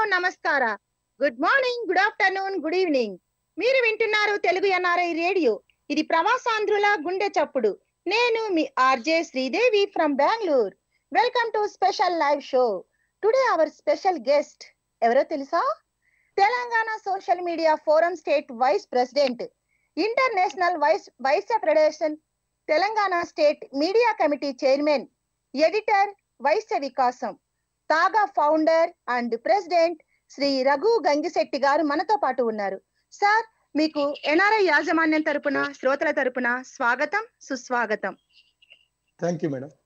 నమస్కార good morning good afternoon good evening మీరు వింటున్నారు తెలుగు ఎన్ఆర్ఐ రేడియో ఇది ప్రవాసాంధ్రుల గుండె చప్పుడు నేను మీ RJ Sridevi from Bengaluru welcome to special live show today our special guest ఎవరో తెలుసా Telangana social media forum state vice president international Vysya Vysya federation Telangana state media committee chairman editor Vysya Vikasam తాగా founder and president Shri Raghu Gangishetti garu మనతో పాటు ఉన్నారు సార్ మీకు ఎన్ఆర్ఐ యాజమాన్యం తరపున శ్రోతల తరపున స్వాగతం సుస్వాగతం thank you madam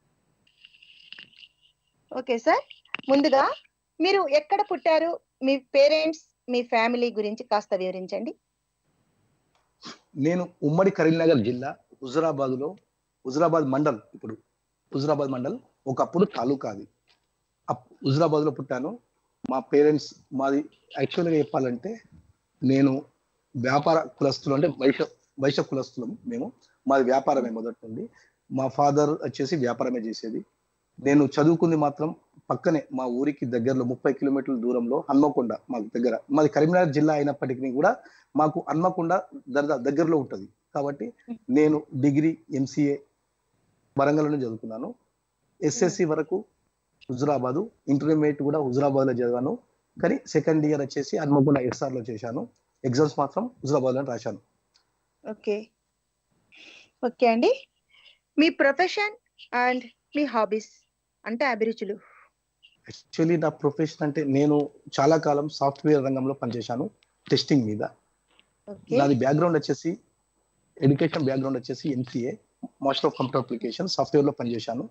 okay sir ముందుగా మీరు ఎక్కడ పుట్టారు మీ పేరెంట్స్ మీ ఫ్యామిలీ గురించి కాస్త వివరించండి నేను ఉమ్మడి కరీంనగర్ జిల్లా హుజరాబాద్ లో హుజరాబాద్ మండల్ ఇప్పుడు హుజరాబాద్ మండల్ ఒకప్పుడు తాలూకా అది హుజరాబాద్ లో పుట్టాను మా పేరెంట్స్ మాది యాక్చువల్గా చెప్పాలంటే నేను వ్యాపార కులస్తులు అంటే వైశ్య వైశ్య కులస్తులం మేము మాది వ్యాపారమే మొదటి నుండి మా ఫాదర్ వచ్చేసి వ్యాపారమే చేసేది నేను చదువుకుంది మాత్రం పక్కనే మా ఊరికి దగ్గరలో ముప్పై కిలోమీటర్ల దూరంలో హన్మకొండ మాకు దగ్గర మాది కరీంనగర్ జిల్లా అయినప్పటికీ కూడా మాకు హన్మకొండ దర్దా- దగ్గరలో ఉంటుంది కాబట్టి నేను డిగ్రీ ఎంసీఏ వరంగల్లోనే చదువుకున్నాను ఎస్ఎస్సి వరకు హుజురాబాదు ఇంటర్మీడియట్ కూడా హుజురాబాద్ లో చదివాను కానీ సెకండ్ ఇయర్ వచ్చేసి హన్మకొండ ఎస్ఆర్ లో చేశాను ఎగ్జామ్స్ మాత్రం హుజురాబాద్ లో రాశాను ఓకే ఓకే అండి మీ ప్రొఫెషన్ అండ్ మీ హాబీస్ అంటే అభిరుచులు యాక్చువల్లీ నా ప్రొఫెషన్ అంటే నేను చాలా కాలం సాఫ్ట్వేర్ రంగంలో పనిచేశాను టెస్టింగ్ మీద ఓకే నాది బ్యాక్గ్రౌండ్ వచ్చేసి ఎడ్యుకేషన్ బ్యాక్గ్రౌండ్ వచ్చేసి MCA master of computer application software లో పనిచేశాను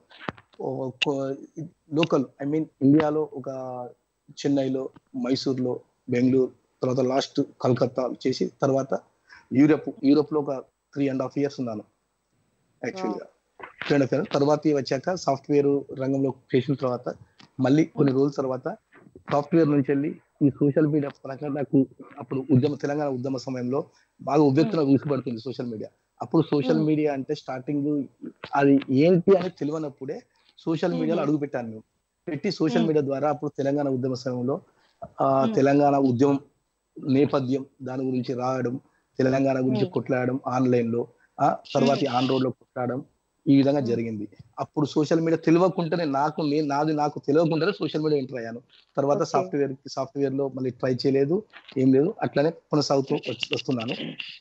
లోకల్ ఐ మీన్ ఇండియాలో ఒక చెన్నైలో మైసూర్లో బెంగళూరు తర్వాత లాస్ట్ కలకత్తా చేసి తర్వాత యూరప్ యూరోప్ లో ఒక త్రీ అండ్ హాఫ్ ఇయర్స్ ఉన్నాను యాక్చువల్గా త్రీ అండ్ హాఫ్ ఇయర్ తర్వాత వచ్చాక సాఫ్ట్వేర్ రంగంలో చేసిన తర్వాత మళ్ళీ కొన్ని రోజుల తర్వాత సాఫ్ట్వేర్ నుంచి వెళ్ళి ఈ సోషల్ మీడియా పరంగా నాకు అప్పుడు ఉద్యమ తెలంగాణ ఉద్యమ సమయంలో బాగా ఉవ్వెత్తున ఊసిపడుతుంది సోషల్ మీడియా అప్పుడు సోషల్ Hmm. మీడియా అంటే స్టార్టింగ్ అది ఏంటి అని తెలియనప్పుడే సోషల్ మీడియాలో Mhm. అడుగు పెట్టాను మేము పెట్టి సోషల్ Hmm. మీడియా ద్వారా అప్పుడు తెలంగాణ ఉద్యమ సమయంలో ఆ Hmm. తెలంగాణ ఉద్యమం నేపథ్యం దాని గురించి రాయడం తెలంగాణ గురించి Hmm. కొట్లాడడం ఆన్లైన్ లో ఆ తర్వాత Hmm. ఆన్ రోడ్ లో కొట్లాడడం ఈ విధంగా Hmm. జరిగింది అప్పుడు సోషల్ మీడియా తెలియకుండానే నాకు నేను నాది నాకు తెలియకుండానే సోషల్ మీడియా ఎంటర్ అయ్యాను తర్వాత Okay. సాఫ్ట్వేర్ సాఫ్ట్వేర్ లో మళ్ళీ ట్రై చేయలేదు ఏం లేదు అట్లనే కొనసాగుతూ వచ్చి- వస్తున్నాను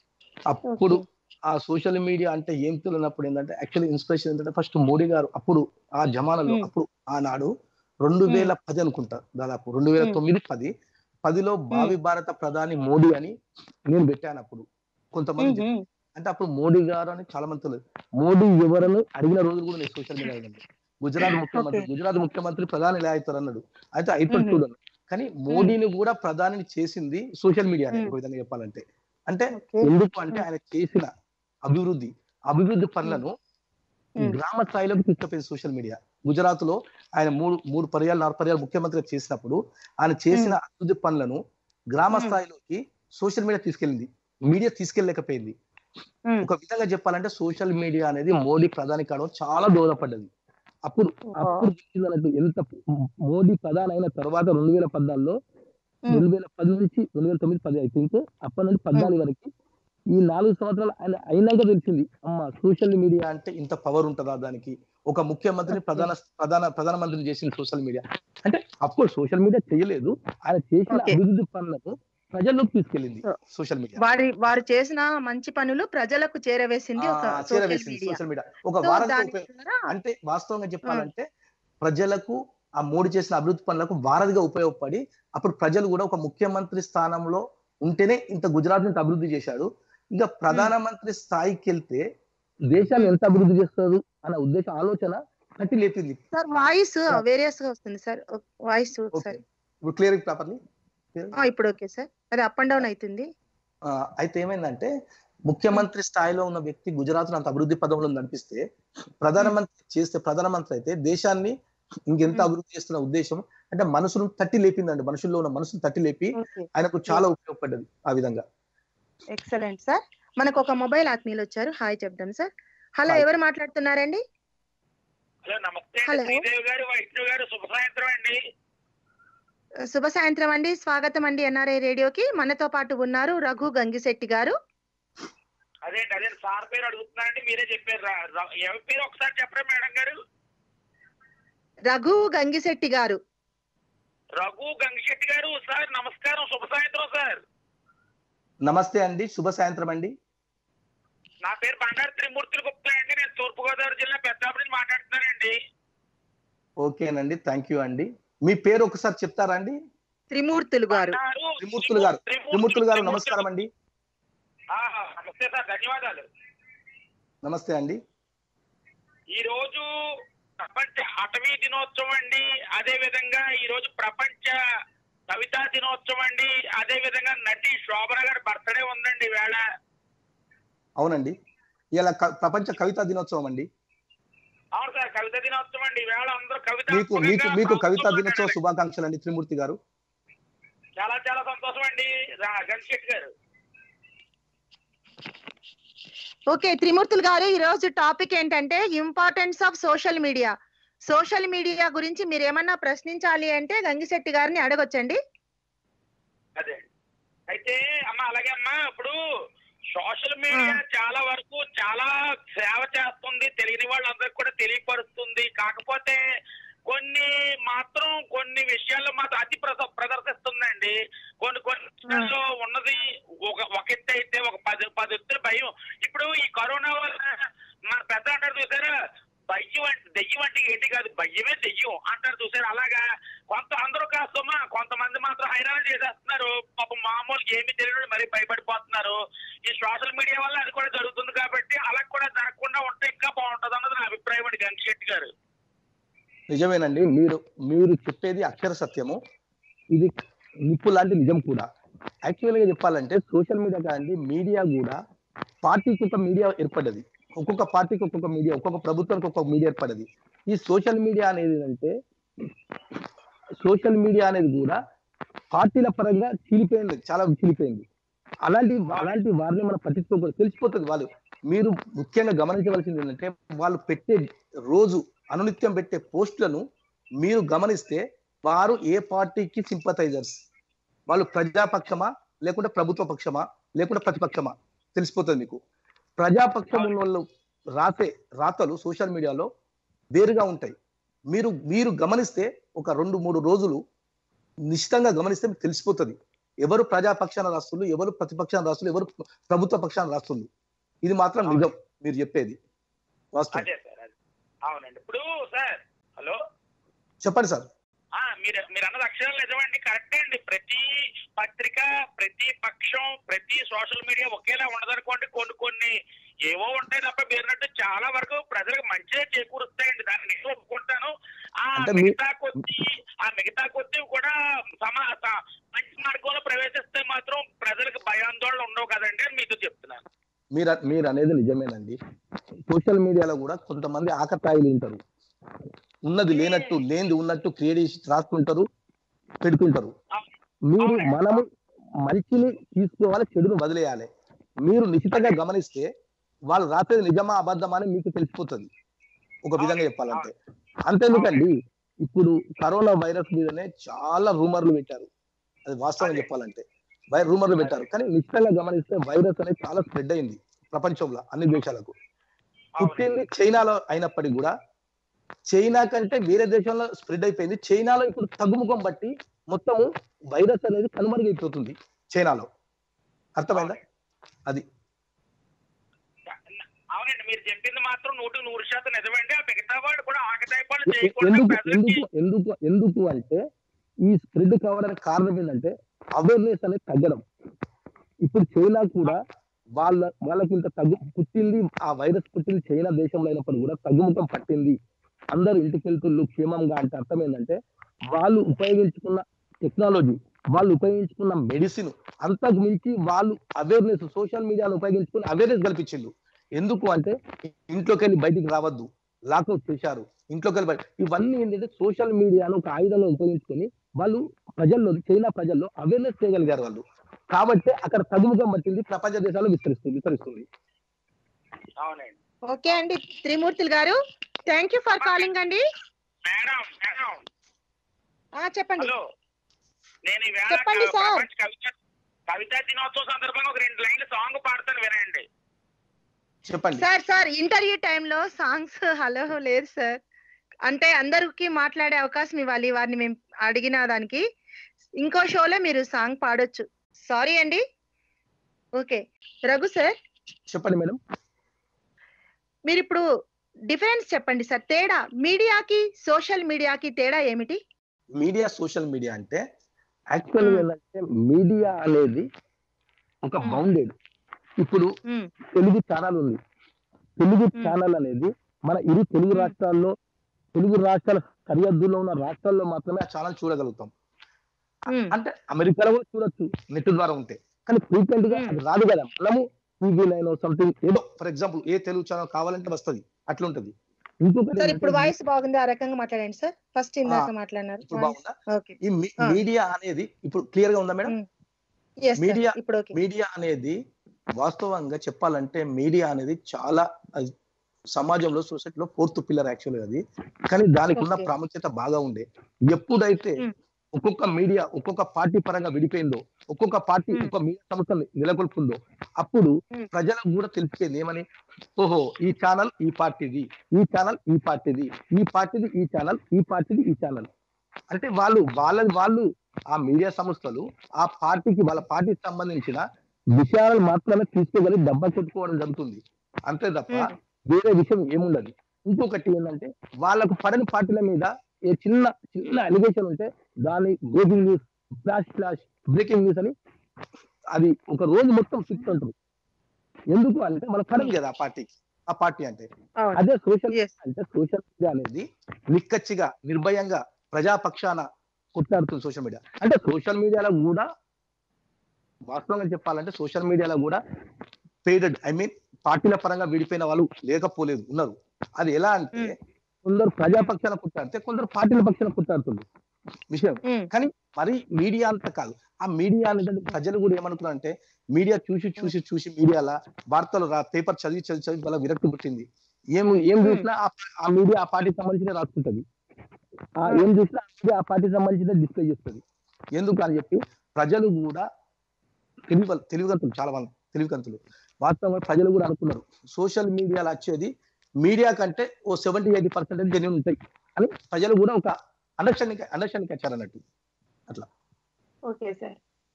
అప్పుడు ఆ సోషల్ మీడియా అంటే ఏం తెలియనప్పుడు ఏంటంటే యాక్చువల్లీ ఇన్స్పిరేషన్ ఏంటంటే ఫస్ట్ మోడీ గారు అప్పుడు ఆ జమానాలో Hmm. అప్పుడు ఆనాడు రెండు వేల పది అనుకుంటా దాదాపు రెండు వేల Hmm. తొమ్మిది పది పదిలో భావి భారత ప్రధాని మోడీ అని నేను పెట్టాను అప్పుడు కొంతమంది చెప్పారు. అంటే అప్పుడు మోడీ గారు అని చాలా మంది తెలియదు మోడీ ఎవరని అడిగిన రోజులు కూడా నేను సోషల్ మీడియా అడిగింది గుజరాత్ ముఖ్యమంత్రి Okay. గుజరాత్ ముఖ్యమంత్రి ప్రధాని ఎలా అవుతారు అన్నాడు అయితే అయిపోయి Mhm. చూడండి కానీ మోడీని కూడా ప్రధానిని చేసింది సోషల్ మీడియా Hmm. ఒక విధంగా చెప్పాలంటే అంటే ఓకే ఎందుకు అంటే ఆయన చేసిన అభివృద్ధి అభివృద్ధి పనులను Hmm. గ్రామ స్థాయిలోకి తీసుకుపోయింది సోషల్ మీడియా గుజరాత్ లో ఆయన మూడు మూడు పర్యాలు నాలుగు పర్యాలు ముఖ్యమంత్రిగా చేసినప్పుడు ఆయన చేసిన అభివృద్ధి పనులను గ్రామ Hmm. స్థాయిలోకి సోషల్ మీడియా తీసుకెళ్ళింది మీడియా తీసుకెళ్ళలేకపోయింది ఒక విధంగా చెప్పాలంటే సోషల్ మీడియా అనేది మోడీ ప్రధాని కావడం చాలా దోహదపడ్డది అప్పుడు అప్పుడు మనకు ఎంత మోడీ ప్రధాని అయిన తర్వాత రెండు వేల పద్నాలుగులో రెండు వేల పది నుంచి రెండు వేల తొమ్మిది పది ఐ థింక్ అప్పటి నుంచి పద్నాలుగు వరకు ఈ నాలుగు సంవత్సరాలు ఆయన అయినాక తెలిసింది అమ్మ సోషల్ మీడియా అంటే ఇంత పవర్ ఉంటుందా దానికి ఒక ముఖ్యమంత్రిని ప్రధాన ప్రధాన ప్రధానమంత్రిని చేసిన సోషల్ మీడియా అంటే అప్పుడు సోషల్ మీడియా చేయలేదు ఆయన చేసిన Okay. అభివృద్ధి పనులను ప్రజల్లోకి తీసుకెళ్ళింది So, సోషల్ మీడియా వారి వారు చేసిన మంచి పనులు ప్రజలకు చేరవేసింది ఒక సోషల్ చేరవేసింది మీడియా సోషల్ మీడియా ఒక సో వారం దాని ద్వారా అంటే వాస్తవంగా చెప్పాలంటే ప్రజలకు ఆ మోడీ చేసిన అభివృద్ధి పనులకు వారధిగా ఉపయోగపడి అప్పుడు ప్రజలు కూడా ఒక ముఖ్యమంత్రి స్థానంలో ఉంటేనే ఇంత గుజరాత్ ఇంత అభివృద్ధి చేశాడు ఇంకా ప్రధానమంత్రి స్థాయికి వెళ్తే దేశాన్ని ఎంత అభివృద్ధి చేస్తారు అన్న ఉద్దేశ ఆలోచన కట్టి లేపింది సార్ వాయిస్ వేరియస్ గా వస్తుంది సార్ వాయిస్ ఓకే ఒకసారి ఇప్పుడు క్లియర్ ప్రాపర్లీ ఆ, ఇప్పుడు ఓకే సార్ అది అప్ అండ్ డౌన్ అవుతుంది అయితే ఏమైందంటే ముఖ్యమంత్రి స్థాయిలో ఉన్న వ్యక్తి గుజరాత్ అంత అభివృద్ధి పదంలో నడిపిస్తే ప్రధానమంత్రి చేస్తే ప్రధానమంత్రి అయితే దేశాన్ని ఇంకెంత Hmm. అభివృద్ధి చేస్తున్న ఉద్దేశం అంటే మనసును తట్టి లేపిందండి మనుషుల్లో ఉన్న మనసును తట్టి లేపి ఓకే ఆయనకు చాలా ఉపయోగపడ్డది ఆ విధంగా ఎక్సలెంట్ సార్ మనకు ఒక మొబైల్ ఆత్మీయులు వచ్చారు హాయ్ చెప్దాం సార్ హలో Hi. ఎవరు మాట్లాడుతున్నారండి హలో నమస్తే Hello. శ్రీదేవి గారు వైష్ణవ్ గారు శుభ సాయంత్రం అండి శుభ సాయంత్రం అండి స్వాగతం అండి ఎన్ఆర్ఐ రేడియోకి మనతో పాటు ఉన్నారు రఘు గంగిశెట్టి గారు అదే అదే సార్ పేరు అడుగుతున్నానండి మీరే చెప్పారు రా- రా- ఎవరి పేరు ఒకసారి చెప్పరా మేడం గారు రఘు గంగిశెట్టి గారు రఘు గంగిశెట్టి గారు సార్ నమస్కారం శుభ సాయంత్రం సార్ నమస్తే అండి శుభ సాయంత్రం అండి నా పేరు బండారు త్రిమూర్తులు గుప్తా అండి నేను తూర్పుగోదావరి జిల్లా పెద్దాపురం నుంచి మాట్లాడుతున్నానండి ఓకేనండి థ్యాంక్ యూ అండి మీ పేరు ఒకసారి చెప్తారా అండి త్రిమూర్తులు గారు బండారు త్రిమూర్తులు గారు త్రిమూర్తులు గారు నమస్కారం అండి ఆ, నమస్తే సార్ ధన్యవాదాలు నమస్తే అండి ఈ రోజు ప్రపంచ అటవీ దినోత్సవం అండి అదే విధంగా ఈ రోజు ప్రపంచ కవితా దినోత్సవం అండి అదే విధంగా నటి శోభన గారి బర్త్డే ఉందండి వేళ అవునండి ఇలా ప్రపంచ కవితా దినోత్సవం అండి అవును సార్ కవిత దినోత్సవం అండి ఈవేళ అందరూ కవిత మీకు మీకు మీకు కవితా దినోత్సవ శుభాకాంక్షలు అండి త్రిమూర్తి గారు చాలా చాలా సంతోషం అండి రా- గణశెట్టి గారు ఓకే త్రిమూర్తులు గారు ఈ రోజు టాపిక్ ఏంటంటే importance of social media social media గురించి మీరు ఏమన్నా ప్రశ్నించాలి అంటే గంగిశెట్టి గారిని అడగొచ్చండి అదే అయితే అమ్మ అలాగే అమ్మా ఇప్పుడు సోషల్ మీడియా చాలా వరకు చాలా సేవ చేస్తుంది తెలియని వాళ్ళందరికీ కూడా తెలియపరుస్తుంది కాకపోతే కొన్ని మాత్రం కొన్ని విషయాల్లో మాత్రం అతి ప్రద- ప్రదర్శిస్తుందండి కొన్ని కొన్ని విషయాల్లో ఉన్నది ఒక ఒక ఎత్తు అయితే ఒక పది పది ఎత్తుల భయం ఇప్పుడు ఈ కరోనా వల్ల మన పెద్ద అంటారు చూసారా భయం అంటే దెయ్యం అంటే ఏంటి కాదు భయమే దెయ్యం అంటారు చూసారు అలాగా కొంత అందరూ కాస్తమ్మా కొంతమంది మాత్రం హైరాణ చేసేస్తున్నారు పాపం మామూలు ఏమి తెలియదు మరి భయపడిపోతున్నారు ఈ సోషల్ మీడియా వల్ల అది కూడా జరుగుతుంది కాబట్టి అలా కూడా జరగకుండా ఉంటే ఇంకా బాగుంటది అన్నది నా అభిప్రాయం అండి గంగిశెట్టి గారు నిజమేనండి మీరు మీరు చెప్పేది అక్షర సత్యము ఇది నిప్పు లాంటి నిజం కూడా యాక్చువల్గా చెప్పాలంటే సోషల్ మీడియా కాదండి మీడియా కూడా పార్టీకి ఒక మీడియా ఏర్పడ్డది ఒక్కొక్క పార్టీకి ఒక్కొక్క మీడియా ఒక్కొక్క ప్రభుత్వానికి ఒక్కొక్క మీడియా ఏర్పడ్డది ఈ సోషల్ మీడియా అనేది అంటే సోషల్ మీడియా అనేది కూడా పార్టీల పరంగా చీలిపోయింది చాలా చీలిపోయింది అలాంటి అలాంటి వారిని మనం పట్టించుకోకూడదు తెలిసిపోతుంది వాళ్ళు మీరు ముఖ్యంగా గమనించవలసింది ఏంటంటే వాళ్ళు పెట్టే రోజు అనునిత్యం పెట్టే పోస్టులను మీరు గమనిస్తే వారు ఏ పార్టీకి సింపతైజర్స్ వాళ్ళు ప్రజాపక్షమా లేకుంటే ప్రభుత్వ పక్షమా లేకుంటే ప్రతిపక్షమా తెలిసిపోతుంది మీకు ప్రజాపక్షం ఉన్న వాళ్ళు రాసే రాతలు సోషల్ మీడియాలో వేరుగా ఉంటాయి మీరు మీరు గమనిస్తే ఒక రెండు మూడు రోజులు నిశ్చితంగా గమనిస్తే మీకు తెలిసిపోతుంది ఎవరు ప్రజాపక్షాన రాస్తులు ఎవరు ప్రతిపక్షాన రాస్తులు ఎవరు ప్రభుత్వ పక్షాన రాస్తులు ఇది మాత్రం నిజం మీరు చెప్పేది వాస్తవం అదే సార్ అదే అవునండి ఇప్పుడు సార్ హలో చెప్పండి సార్ ఆ మీరు మీరు అన్నది అక్షరాలు నిజమండి కరెక్టే అండి ప్రతి పత్రిక ప్రతి పక్షం ప్రతి సోషల్ మీడియా ఒకేలా ఉండదనుకోండి కొన్ని కొన్ని ఏవో ఉంటాయి తప్ప మీరున్నట్టు చాలా వరకు ప్రజలకు మంచిగా చేకూరుస్తాయండి దాన్ని నేను ఒప్పుకుంటాను ఆ అంటే మీ- మిగతా కొద్ది ఆ మిగతా కొద్ది కూడా సమా స- మంచి మార్గంలో ప్రవేశిస్తే మాత్రం ప్రజలకు భయాందోళన ఉండవు కదండి అని మీతో చెప్తున్నాను మీరు మీరు అనేది నిజమేనండి సోషల్ మీడియాలో కూడా కొంతమంది ఆకతాయిలు ఉంటారు ఉన్నది లేనట్టు లేనిది ఉన్నట్టు క్రియేట్ చేసి రాసుకుంటారు పెడుతుంటారు మీరు మనము మంచిని తీసుకోవాలి చెడును వదిలేయాలి మీరు నిశ్చితంగా గమనిస్తే వాళ్ళు రాసేది నిజమా అబద్ధమా అని మీకు తెలిసిపోతుంది ఒక విధంగా చెప్పాలంటే అంతేందుకండి ఇప్పుడు కరోనా వైరస్ మీదనే చాలా రూమర్లు పెట్టారు అది వాస్తవం అదే. చెప్పాలంటే వై రూమర్లు పెట్టారు కానీ నిశ్చితంగా గమనిస్తే వైరస్ అనేది చాలా స్ప్రెడ్ అయింది ప్రపంచంలో అన్ని దేశాలకు పుట్టింది చైనాలో అయినప్పటికీ కూడా చైనా కంటే వేరే దేశంలో స్ప్రెడ్ అయిపోయింది చైనాలో ఇప్పుడు తగ్గుముఖం బట్టి మొత్తము వైరస్ అనేది కనుమరుగైపోతుంది చైనాలో అర్థమైందా అది అవునండి మీరు చెప్పింది మాత్రం నూటికి నూరు శాతం నిజమండి ఆ మిగతా వాడు కూడా ఆకతాయి పనులు ఎ- చేయకుండా ఎందుకు ప్రజలకి ఎందుకు ఎందుకు ఎందుకు అంటే ఈ స్ప్రెడ్ కావడానికి కారణం ఏంటంటే అవేర్నెస్ అనేది తగ్గడం ఇప్పుడు చైనా కూడా వాళ్ళ వాళ్ళకి ఇంత తగ్గు పుట్టింది ఆ వైరస్ పుట్టింది చైనా దేశంలో అయినప్పుడు కూడా తగ్గుముఖం పట్టింది అందరూ ఇంటికి వెళ్తుళ్ళు క్షేమంగా అంటే అర్థం ఏంటంటే వాళ్ళు ఉపయోగించుకున్న టెక్నాలజీ వాళ్ళు ఉపయోగించుకున్న మెడిసిన్ అంతకు మించి వాళ్ళు అవేర్నెస్ సోషల్ మీడియాను ఉపయోగించుకుని అవేర్నెస్ కల్పించిండు ఎందుకు అంటే ఇంట్లోకి వెళ్ళి బయటికి రావద్దు లాక్అవుట్ చేశారు ఇంట్లోకి వెళ్ళి బయట ఇవన్నీ ఏంటంటే సోషల్ మీడియాను ఒక ఆయుధంగా ఉపయోగించుకొని వాళ్ళు ప్రజల్లో చైనా ప్రజల్లో అవేర్నెస్ చేయగలిగారు వాళ్ళు కాబట్టి అక్కడ తగుముఖం పట్టింది ప్రపంచ దేశాల్లో విస్తరిస్తుంది విస్తరిస్తుంది అవునండి ఓకే అండి Trimurthulu garu thank you for calling అండి మేడం మేడం ఆ చెప్పండి హలో నేను ఈవేళ చెప్పండి సార్. ప్రపంచ కవిత కవితా దినోత్సవం సందర్భంగా ఒక రెండు లైన్లు సాంగ్ పాడతాను వినండి చెప్పండి సార్ సార్ ఇంటర్వ్యూ టైంలో సాంగ్స్ హలో లేదు సార్ అంటే అందరికి మాట్లాడే అవకాశం ఇవ్వాలి వారిని మేము అడిగిన దానికి ఇంకో షోలో మీరు సాంగ్ పాడొచ్చు సారీ అండి ఓకే రఘు సార్ చెప్పండి మేడం మీరు ఇప్పుడు డిఫరెన్స్ చెప్పండి సార్ తేడా మీడియాకి సోషల్ మీడియాకి తేడా ఏమిటి మీడియా సోషల్ మీడియా అంటే యాక్చువల్ Hmm. ఏంటంటే మీడియా అనేది ఒక Hmm. బౌండెడ్ ఇప్పుడు ఉమ్, తెలుగు ఛానల్ ఉంది తెలుగు Hmm. ఛానల్ అనేది మన ఇరు తెలుగు Hmm. రాష్ట్రాల్లో తెలుగు రాష్ట్రాల సరిహద్దులో ఉన్న రాష్ట్రాల్లో మాత్రమే ఆ ఛానల్ చూడగలుగుతాం ఉమ్, అంటే అమెరికాలో కూడా చూడొచ్చు నెట్ ద్వారా ఉంటే కానీ ఫ్రీక్వెంట్ గా Hmm. అది రాదు కదా మనము టీవీ నైన్ సంథింగ్ ఏదో ఫర్ ఎగ్జాంపుల్ ఏ తెలుగు ఛానల్ కావాలంటే వస్తది అట్లుంటది ఇంకొకటి సార్ ఇప్పుడు ఏంటంటే వాయిస్ బాగుంది ఆ రకంగా మాట్లాడండి సార్ ఫస్ట్ ఇందాక ఆ, మాట్లాడినారు ఇప్పుడు బాగుందా ఓకే ఈ మీ- ఆ. మీడియా అనేది ఇప్పుడు క్లియర్ గా ఉందా మేడం ఉమ్. ఎస్ మీడియా- ఇప్పుడు ఓకే మీడియా అనేది వాస్తవంగా చెప్పాలంటే మీడియా అనేది చాలా అది సమాజంలో సొసైటీలో ఫోర్త్ పిల్లర్ యాక్చువల్ అది కానీ దానికి ఉన్న Okay. ప్రాముఖ్యత బాగా ఉండే ఎప్పుడైతే Hmm. ఒక్కొక్క మీడియా ఒక్కొక్క పార్టీ పరంగా విడిపోయిందో ఒక్కొక్క పార్టీ Hmm. ఒక మీడియా సంస్థ నెలకొల్పుందో అప్పుడు Hmm. ప్రజలకు కూడా తెలిసిపోయింది ఏమని ఓహో ఈ ఛానల్ ఈ పార్టీది ఈ ఛానల్ ఈ పార్టీది ఈ పార్టీది ఈ ఛానల్ ఈ పార్టీది ఈ ఛానల్ అంటే వాళ్ళు వాళ్ళది వాళ్ళు ఆ మీడియా సంస్థలు ఆ పార్టీకి వాళ్ళ పార్టీకి సంబంధించిన విషయాలను మాత్రమే తీసుకోగలిగి డబ్బా కొట్టుకోవడం జరుగుతుంది అంతే తప్ప Hmm. వేరే విషయం ఏముండదు ఇంకొకటి ఏంటంటే వాళ్ళకు పడని పార్టీల మీద ఏ చిన్న చిన్న అలిగేషన్ ఉంటే దాని breaking news flash flash breaking news అని అది ఒక రోజు మొత్తం ఫిక్స్ ఉంటుంది ఎందుకు అంటే మన పడదు కదా ఆ పార్టీకి ఆ పార్టీ అంటే అవును అదే సోషల్ Yes. అంటే సోషల్ మీడియా అనేది నిక్కచ్చిగా నిర్భయంగా ప్రజాపక్షాన కొట్లాడుతుంది సోషల్ మీడియా అంటే సోషల్ మీడియాలో కూడా వాస్తవంగా చెప్పాలంటే సోషల్ మీడియాలో కూడా పేడెడ్ ఐ మీన్ పార్టీల పరంగా విడిపోయిన వాళ్ళు లేకపోలేదు ఉన్నారు అది ఎలా అంటే Hmm. కొందరు ప్రజాపక్షాన కొట్లాడితే కొందరు పార్టీల పక్షాన కొట్లాడుతుంది విషయం ఉమ్, కానీ మరి మీడియా అంత కాదు ఆ మీడియా అనేది ప్రజలు కూడా ఏమనుకున్నారు అంటే మీడియా చూసి చూసి చూసి మీడియాల వార్తలు రా పేపర్ చదివి చదివి చదివి వాళ్ళ విరక్తి పుట్టింది ఏం ఏం చూసినా ఆ- ఆ మీడియా ఆ పార్టీకి సంబంధించిన రాసుకుంటది ఆ ఏం చూసినా ఆ మీడియా ఆ పార్టీకి సంబంధించిన డిస్ప్లే చేస్తుంది ఎందుకు అని చెప్పి ప్రజలు కూడా తెలివి తెలివిగంతులు చాలా మంది తెలివిగంతులు వాస్తవంగా ప్రజలు కూడా అనుకున్నారు సోషల్ మీడియాలో వచ్చేది మీడియా కంటే ఓ సెవెంటీ ఎయిటీ పర్సెంటేజ్ జెన్యున్ ఉంటాయి అని ప్రజలు కూడా ఒక అండర్స్టాండింగ్ అండర్స్టాండింగ్ వచ్చారు అన్నట్టు ఓకే సార్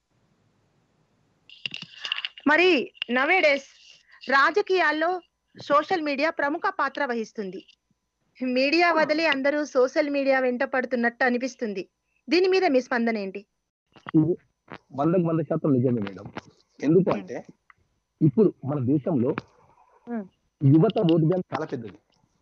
మరి నవేడేస్ రాజకీయాల్లో సోషల్ మీడియా ప్రముఖ పాత్ర వహిస్తుంది మీడియా వదిలి అందరూ సోషల్ మీడియా వెంట పడుతున్నట్టు అనిపిస్తుంది దీని మీద మీ స్పందన ఏంటి ఇది వందకు వంద శాతం నిజమే మేడం ఎందుకు అంటే ఇప్పుడు మన దేశంలో Hmm. యువత ఓట్ బ్యాంక్ చాలా పెద్దది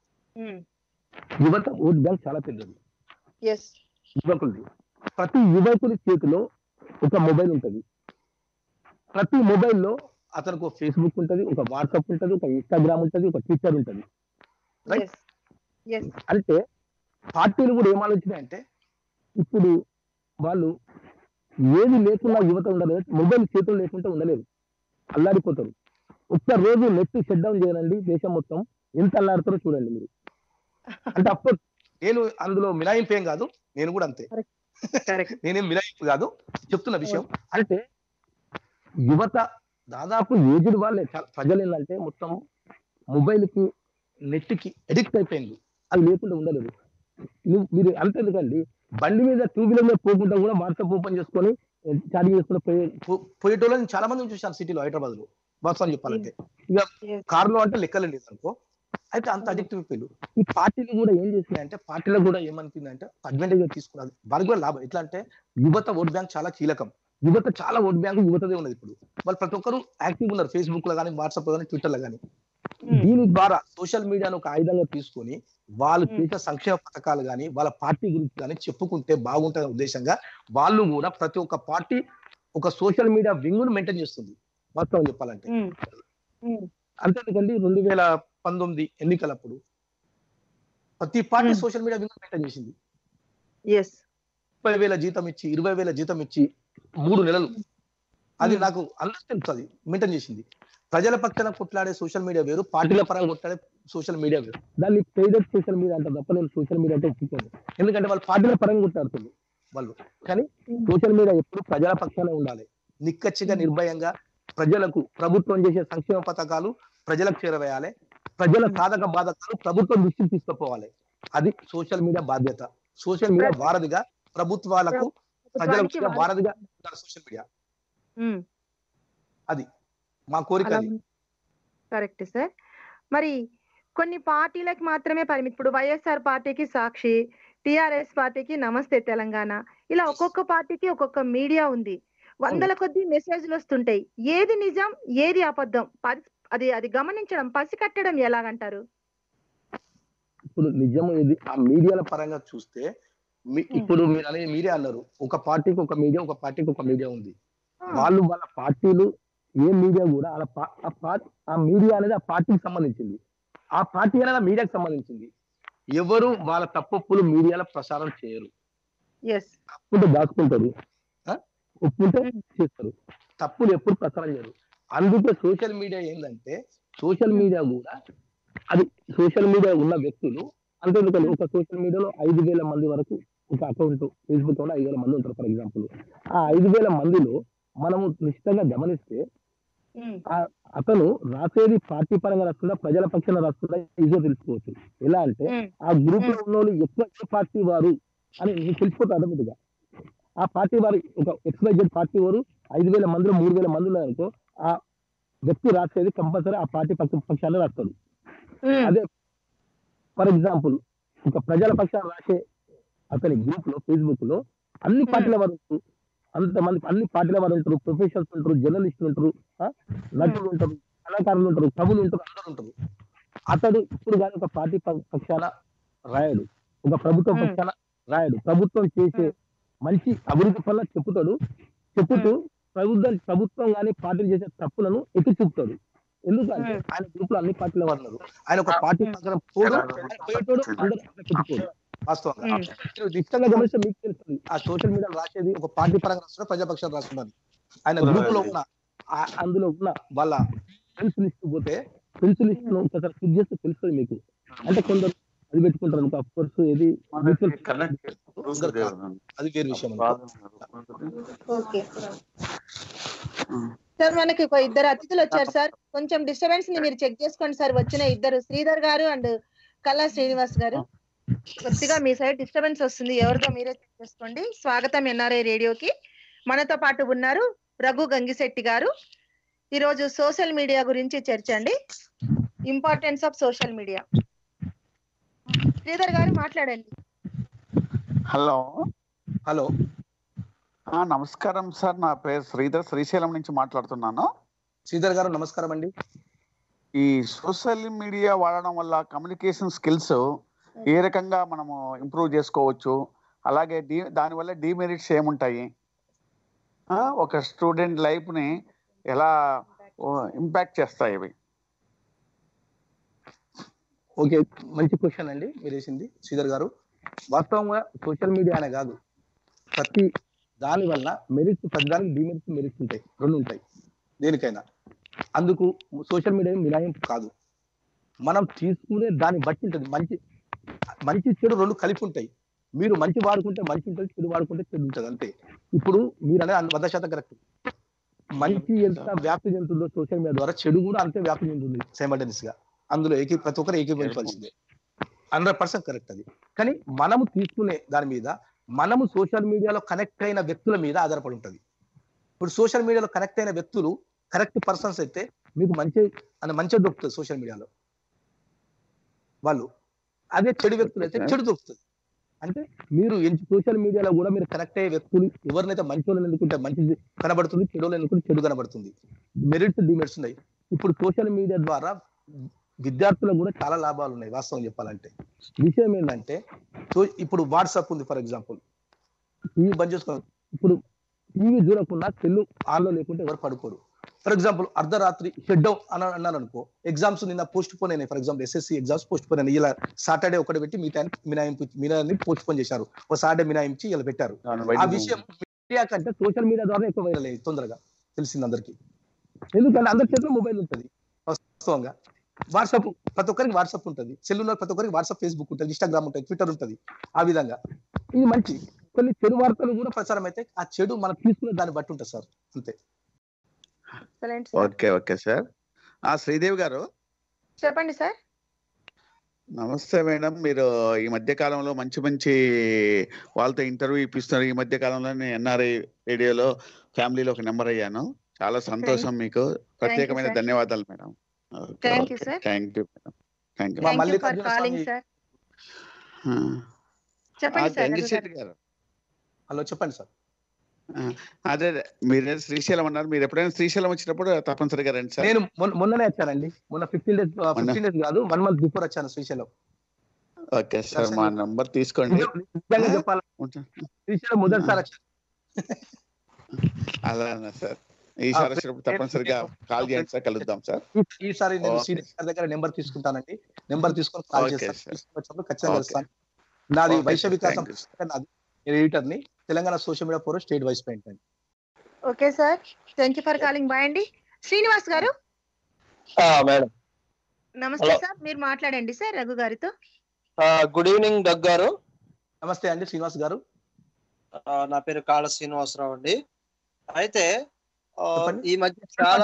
యువత ఓట్ బ్యాంక్ చాలా పెద్దది ఎస్ యువకులది ప్రతి యువకుడి చేతిలో ఒక మొబైల్ ఉంటది ప్రతి మొబైల్లో అతనికి ఒక ఫేస్బుక్ ఉంటది ఒక వాట్సాప్ ఉంటది ఒక ఇన్స్టాగ్రామ్ ఉంటది ఒక ట్విట్టర్ ఉంటది Right. ఎస్ ఎస్ అంటే పార్టీలు కూడా ఏం ఆలోచనాయంటే ఇప్పుడు వాళ్ళు ఏది లేకున్నా యువత ఉండలేదు మొబైల్ చేతులు లేకుంటే ఉండలేదు అల్లాడిపోతారు ఒక్క రోజు నెట్ షట్ డౌన్ చేయనండి దేశం మొత్తం ఎంత అల్లాడతారో చూడండి మీరు అంటే అప్పుడు నేను అందులో మిలాయింపు ఏం కాదు నేను కూడా అంతే కరెక్ట్ నేనేం మిలాయింపు కాదు చెప్తున్న విషయం అంటే యువత దాదాపు ఏజ్డ్ వాళ్ళే చాలా ప్రజలు ఏంటంటే మొత్తం మొబైల్ కి నెట్ కి అడిక్ట్ అయిపోయింది అది లేకుండా ఉండలేదు నువ్వు మీరు అంత ఎందుకండి బండి మీద టూ వీలర్ మీద పోకుండా కూడా వాట్సాప్ ఓపెన్ చేసుకొని చాటింగ్ చేసుకుని పోయే పో- పోయేటోళ్ళని చాలా మంది చూశాను సిటీలో హైదరాబాద్ లో వాస్తవం చెప్పాలంటే ఇక కారులో అంటే లెక్కలేదు అనుకో అయితే అంత అడిక్ట్ అయిపోయారు ఈ పార్టీలు కూడా ఏం చేసినాయంటే పార్టీలకు కూడా ఏమనిపిందంటే అడ్వాంటేజ్ తీసుకున్నారు వారికి కూడా లాభం ఎట్లా అంటే యువత ఓట్ బ్యాంక్ చాలా కీలకం యువత చాలా ఓట్ బ్యాంక్ యువతదే ఉన్నది ఇప్పుడు వాళ్ళు ప్రతి ఒక్కరు యాక్టివ్ ఉన్నారు ఫేస్బుక్ లో కానీ వాట్సాప్ లో కానీ ట్విట్టర్ లో కానీ దీని ద్వారా సోషల్ మీడియాను ఒక ఆయుధంగా తీసుకొని వాళ్ళు Hmm. చేసే సంక్షేమ పథకాలు కానీ వాళ్ళ పార్టీ గురించి కానీ చెప్పుకుంటే బాగుంటుంది ఉద్దేశంగా వాళ్ళు కూడా ప్రతి ఒక్క పార్టీ ఒక సోషల్ మీడియా వింగ్ ను మెయింటైన్ చేస్తుంది వాస్తవం చెప్పాలంటే అంతేందుకండి రెండు వేల పంతొమ్మిది ఎన్నికలప్పుడు ప్రతి party Hmm. Social media wing maintain చేసింది ఎస్ ముప్పై వేల జీతం ఇచ్చి ఇరవై వేల జీతం ఇచ్చి మూడు నెలలు అది Hmm. నాకు అందరికి తెలుసు అది మెయింటైన్ చేసింది ప్రజల పక్షాన కొట్లాడే సోషల్ మీడియా వేరు పార్టీల పరంగా కొట్లాడే సోషల్ మీడియా వేరు దాన్ని పేదెడ్ సోషల్ మీడియా అంటారు తప్ప నేను సోషల్ మీడియా అంటే ఒప్పుకోను ఎందుకంటే వాళ్ళు పార్టీల పరంగా కొట్లాడుతుంది వాళ్ళు కానీ సోషల్ మీడియా ఎప్పుడు ప్రజల పక్షానే ఉండాలి నిక్కచ్చిగా నిర్భయంగా ప్రజలకు ప్రభుత్వం చేసే సంక్షేమ పథకాలు ప్రజలకు చేరవేయాలి ప్రజల సాధక బాధకాలు ప్రభుత్వం దృష్టికి తీసుకుపోవాలి అది సోషల్ మీడియా బాధ్యత సోషల్ మీడియా వారధిగా ప్రభుత్వాలకు ప్రజలకు కూడా వారధిగా ఉండాలి సోషల్ మీడియా ఉమ్. మా కోరిక అలా అది కరెక్ట్ సార్ మరి కొన్ని పార్టీలకు మాత్రమే పరిమితి ఇప్పుడు వైఎస్ఆర్ పార్టీకి సాక్షి టిఆర్ఎస్ పార్టీకి నమస్తే తెలంగాణ ఇలా ఒక్కొక్క పార్టీకి ఒక్కొక్క మీడియా ఉంది వందల కొద్ది మెసేజ్లు వస్తుంటాయి ఏది నిజం ఏది అబద్ధం పరి- అది అది గమనించడం పసికట్టడం ఎలాగంటారు ఇప్పుడు నిజం ఇది ఆ మీడియాల పరంగా చూస్తే మీ- ఇప్పుడు మీరు అనేది మీరే అన్నారు ఒక పార్టీకి ఒక మీడియా ఒక పార్టీకి ఒక మీడియా ఉంది వాళ్ళు వాళ్ళ పార్టీలు ఏ మీడియా కూడా వాళ్ళ పా- ఆ పా- ఆ మీడియా అనేది ఆ పార్టీకి సంబంధించింది ఆ పార్టీ అనేది ఆ మీడియాకి సంబంధించింది ఎవరు వాళ్ళ తప్పులు మీడియాలో ప్రసారం చేయరు ఎస్ తప్పుంటే దాచుకుంటారు ఆ? ఒప్పుంటే ఉమ్. చేస్తారు తప్పులు ఎప్పుడు ప్రసారం చేయరు అందుకే సోషల్ మీడియా ఏంటంటే సోషల్ మీడియా కూడా అది సోషల్ మీడియా ఉన్న వ్యక్తులు అంటే ఎందుకంటే ఒక సోషల్ మీడియాలో ఐదు వేల మంది వరకు ఒక అకౌంట్ ఫేస్బుక్ లో ఐదు వేల మంది ఉంటారు ఫర్ ఎగ్జాంపుల్ ఆ ఐదు వేల మందిలో మనము నిశ్చితంగా గమనిస్తే అతను రాసేది పార్టీ పరంగా రాస్తుందా ప్రజల పక్షాన రాస్తుందా ఈజో తెలుసుకోవచ్చు ఎలా అంటే ఆ గ్రూప్ లో ఉన్న వాళ్ళు ఎక్కువ ఏ పార్టీ వారు అని నీకు తెలిసిపోతుంది ఆటోమేటిక్గా ఆ పార్టీ వారు ఒక ఎక్స్వైజెడ్ పార్టీ వారు ఐదు వేల మందిలో మూడు వేల మంది ఉన్నారనుకో ఆ వ్యక్తి రాసేది కంపల్సరీ ఆ పార్టీ పక్ష పక్షాన్ని రాస్తాడు అదే ఫర్ ఎగ్జాంపుల్ ఒక ప్రజల పక్షాన్ని రాసే అతని గ్రూప్ లో ఫేస్బుక్ లో అన్ని పార్టీల వారు ఉంటారు అంతమంది అన్ని పార్టీల వారు ఉంటారు ప్రొఫెషనల్స్ ఉంటారు జర్నలిస్టులు ఉంటారు ఆ, నటులు ఉంటారు కళాకారులు ఉంటారు కవులు ఉంటారు అందరూ ఉంటారు అతడు ఇప్పుడు కానీ ఒక పార్టీ ప- పక్షాన రాయడు ఒక ప్రభుత్వం Hmm. పక్షాన రాయడు ప్రభుత్వం చేసే మంచి అభివృద్ధి పనులు చెప్పుతాడు చెప్పుతూ ప్రభుత్వం ప్రభుత్వం కానీ పార్టీలు చేసే తప్పులను ఎత్తి చూపుతాడు ఎందుకంటే Hmm. ఆయన గ్రూప్ లో అన్ని పార్టీల వారు ఉన్నారు ఆయన ఒక పార్టీ పక్కన పోడు ఆయన పోయేటోడు అందరూ అక్కడ పెట్టుకోడు వాస్తవంగా Hmm. మీరు నిశ్చితంగా గమనిస్తే మీకు తెలుస్తుంది ఆ సోషల్ మీడియా రాసేది ఒక పార్టీ పరంగా రాస్తున్నా ప్రజాపక్షాలు రాస్తున్నారు ఆయన గ్రూప్ లో ఉన్న ఆ- అందులో ఉన్న వాళ్ళ ఫ్రెండ్స్ లిస్ట్ పోతే ఫ్రెండ్స్ లిస్ట్ ను ఒకసారి క్లిక్ చేస్తే తెలుస్తుంది మీకు అంటే కొందరు అది పెట్టుకుంటారు అనుకో అఫ్ కోర్స్ ఏది mutual అందరు కాదు. అది వేరే విషయం అనుకో. ఓకే సార్ మనకి ఒక ఇద్దరు అతిథులు వచ్చారు సార్ కొంచెం డిస్టర్బెన్స్ ని మీరు చెక్ చేసుకోండి సార్ వచ్చిన ఇద్దరు శ్రీధర్ గారు అండ్ కళా శ్రీనివాస్ గారు కొద్దిగా మీ సైడ్ డిస్టర్బెన్స్ వస్తుంది ఎవరిదో మీరే చెక్ చేసుకోండి స్వాగతం ఎన్ఆర్ఐ రేడియోకి మనతో పాటు ఉన్నారు రఘు గంగిశెట్టి గారు ఈరోజు సోషల్ మీడియా గురించి చర్చ అండి importance of social media Sridhar garu మాట్లాడండి హలో హలో ఆ, నమస్కారం సార్ నా పేరు శ్రీధర్ శ్రీశైలం నుంచి మాట్లాడుతున్నాను శ్రీధర్ గారు నమస్కారం అండి ఈ సోషల్ మీడియా వాడడం వల్ల కమ్యూనికేషన్ స్కిల్స్ ఏ రకంగా మనము ఇంప్రూవ్ చేసుకోవచ్చు అలాగే డి దానివల్ల డిమెరిట్స్ ఏముంటాయి ఆ, ఒక స్టూడెంట్ లైఫ్ని ఎలా ఇంపాక్ట్ చేస్తాయి ఇవి ఓకే మంచి క్వశ్చన్ అండి మీరు వేసింది శ్రీధర్ గారు వాస్తవంగా సోషల్ మీడియా అనే కాదు ప్రతి దాని వల్ల మెరిట్స్ ప్రతి దానికి డిమెరిట్స్ మెరిట్స్ ఉంటాయి రెండు ఉంటాయి దేనికైనా అందుకు సోషల్ మీడియా మినహాయింపు కాదు మనం తీసుకునే దాన్ని బట్టి ఉంటుంది మంచి మంచి చెడు రెండు కలిపి ఉంటాయి మీరు మంచి వాడుకుంటే మంచి ఉంటుంది చెడు వాడుకుంటే చెడు ఉంటుంది అంతే ఇప్పుడు మీరు అనేది వంద శాతం కరెక్ట్ మంచి ఎంత వ్యాప్తి చెందుతుందో సోషల్ మీడియా ద్వారా చెడు కూడా అంతే వ్యాప్తి చెందుతుంది సైమల్టేనియస్ గా అందులో ఏకీ ప్రతి ఒక్కరు ఏకీభవించవలసిందే హండ్రెడ్ పర్సెంట్ కరెక్ట్ అది కానీ మనము తీసుకునే దాని మీద మనము సోషల్ మీడియాలో కనెక్ట్ అయిన వ్యక్తుల మీద ఆధారపడి ఉంటుంది ఇప్పుడు సోషల్ మీడియాలో కనెక్ట్ అయిన వ్యక్తులు కరెక్ట్ పర్సన్స్ అయితే మీకు మంచి అని మంచిగా దొరుకుతుంది సోషల్ మీడియాలో వాళ్ళు అదే చెడు వ్యక్తులు అయితే చెడు దొరుకుతుంది అంటే మీరు సోషల్ మీడియాలో కూడా మీరు కనెక్ట్ అయ్యే వ్యక్తులు ఎవరినైతే మంచి వాళ్ళని ఎన్నుకుంటే మంచి కనబడుతుంది చెడు వాళ్ళని ఎన్నుకుంటే చెడు కనబడుతుంది మెరిట్స్ డిమెరిట్స్ ఉన్నాయి ఇప్పుడు సోషల్ మీడియా ద్వారా విద్యార్థులకు కూడా చాలా లాభాలు ఉన్నాయి వాస్తవం చెప్పాలంటే విషయం ఏంటంటే సో ఇప్పుడు వాట్సాప్ ఉంది ఫర్ ఎగ్జాంపుల్ టీవీ బంద్ చేసుకోవాలి ఇప్పుడు టీవీ చూడకుండా సెల్లు ఆన్లో లేకుంటే ఎవరు పడుకోరు ఫర్ ఎగ్జాంపుల్ అర్ధరాత్రి షెడ్ డౌన్ అని అన్నారు అనుకో ఎగ్జామ్స్ నిన్న పోస్ట్ పోన్ అయినాయి for example SSC exams postponed అయినాయి ఇలా సాటర్డే ఒకటి పెట్టి మిగతా మినాయింపు మినాన్ని పోస్ట్ పోన్ చేశారు ఒక సాటర్డే మినాయించి ఇలా పెట్టారు ఆ విషయం మీడియా కంటే సోషల్ మీడియా ద్వారా ఎక్కువ వైరల్ అయ్యింది తొందరగా తెలిసింది అందరికి ఎందుకంటే అందరి చేతిలో మొబైల్ ఉంటుంది వాస్తవంగా వాట్సాప్ ప్రతి ఒక్కరికి వాట్సాప్ ఉంటుంది సెల్లులో ప్రతి ఒక్కరికి వాట్సాప్ ఫేస్బుక్ ఉంటుంది ఇన్స్టాగ్రామ్ ఉంటుంది ట్విట్టర్ ఉంటుంది ఆ విధంగా ఇది మంచి కొన్ని చెడు వార్తలు కూడా ప్రచారం అయితే ఆ చెడు మనం తీసుకునే దాన్ని బట్టి ఉంటుంది సార్ అంతే Excellent, sir. Okay okay sir ఆ శ్రీదేవి గారు చెప్పండి సార్ నమస్తే మేడం మీరు ఈ మధ్య కాలంలో మంచి మంచి వాళ్ళతో ఇంటర్వ్యూ ఇప్పిస్తున్నారు ఈ మధ్య కాలంలో నేను ఎన్ఆర్ఐ రేడియోలో ఫ్యామిలీలో ఒక నెంబర్ అయ్యాను చాలా సంతోషం మీకు ప్రత్యేకమైన sir. ధన్యవాదాలు madam Thank you, sir. Thank you madam thank you మా thank you for Mallikarjuna calling Swamy- sir చెప్పండి సార్ రఘు గారు. గంగిశెట్టి గారు హలో చెప్పండి సార్ అదే అదే, మీరే శ్రీశైలం అన్నారు మీరు ఎప్పుడైనా శ్రీశైలం వచ్చినప్పుడు తప్పనిసరిగా రండి సార్ నేను మొన్న- మొన్ననే వచ్చానండి మొన్న ఫిఫ్టీన్ డేస్ ఫిఫ్టీన్ డేస్ కాదు వన్ మంత్ బిఫోర్ వచ్చాను శ్రీశైలం ఓకే సార్ మా నంబర్ తీసుకోండి నిజంగా చెప్పాలి ఉంటా. శ్రీశైలం మొదటిసారి వచ్చాను అలానే సార్ ఈసారి వచ్చినప్పుడు తప్పనిసరిగా కాల్ చేయండి సార్ కలుద్దాం సార్ ఈ- ఈసారి నేను Okay. సీనియర్ గారి దగ్గర నెంబర్ తీసుకుంటానండి నెంబర్ తీసుకొని కాల్ Okay, చేస్తాను sir. వచ్చినప్పుడు ఖచ్చితంగా Okay. కలుస్తాను నాది Okay, వైశ్య sir. వికాసం Thank you, sir. నాది నేను ఎడిటర్ ని Telangana social media forum state vice president అండి okay sir thank you for calling bye అండి శ్రీనివాస్ గారు మేడం నమస్తే Hello. సార్ మీరు మాట్లాడండి సార్ రఘు గారితో గుడ్ ఈవినింగ్ డగ్ గారు నమస్తే అండి శ్రీనివాస్ గారు ఆ, నా పేరు కాళ శ్రీనివాసరావు అండి అయితే ఆ, చెప్పండి. ఈ మధ్య చాలా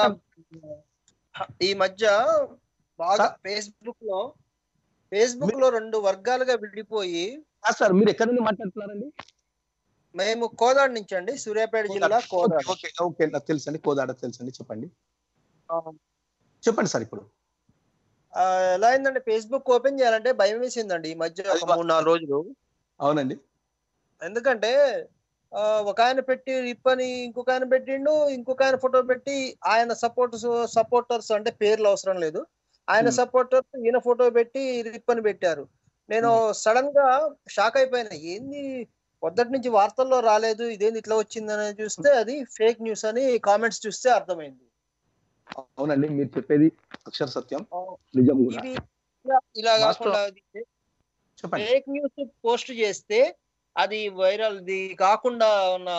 ఈ మధ్య బాగా సార్? ఫేస్బుక్ లో ఫేస్బుక్ లో రెండు వర్గాలుగా విడిపోయి ఆ, సార్ మీరు ఎక్కడి నుండి మాట్లాడుతున్నారండి మేము కోదాడ నుంచి అండి సూర్యాపేట జిల్లా కోదాడ ఓకే ఓకే నాకు తెలుసు అండి కోదాడ తెలుసు అండి చెప్పండి చెప్పండి సార్ ఇప్పుడు ఆ, ఎలా అయిందండి ఫేస్బుక్ ఓపెన్ చేయాలంటే భయం వేసిందండి ఈ మధ్య ఒక మూడు నాలుగు రోజులు అవునండి ఎందుకంటే ఆ, ఒక ఆయన పెట్టి రిప్ అని ఇంకొక ఆయన పెట్టిండు ఇంకొక ఆయన ఫోటో పెట్టి ఆయన సపోర్టర్స్ సపోర్టర్స్ అంటే పేర్లు అవసరం లేదు ఆయన Hmm. సపోర్టర్స్ ఈయన ఫోటో పెట్టి రిప్ అని పెట్టారు నేను సడన్ గా షాక్ అయిపోయినా ఏంది పొద్దుటి నుంచి వార్తల్లో రాలేదు ఇదేంది ఇట్లా వచ్చిందని చూస్తే అది ఫేక్ న్యూస్ అని కామెంట్స్ చూస్తే అర్థమైంది అవునండి మీరు చెప్పేది అక్షర సత్యం నిజం కూడా ఇది ఇలా- ఇలా వాస్తవం. కాకుండా చెప్పండి ఫేక్ న్యూస్ పోస్ట్ చేస్తే అది వైరల్ ఇది కాకుండా ఉన్న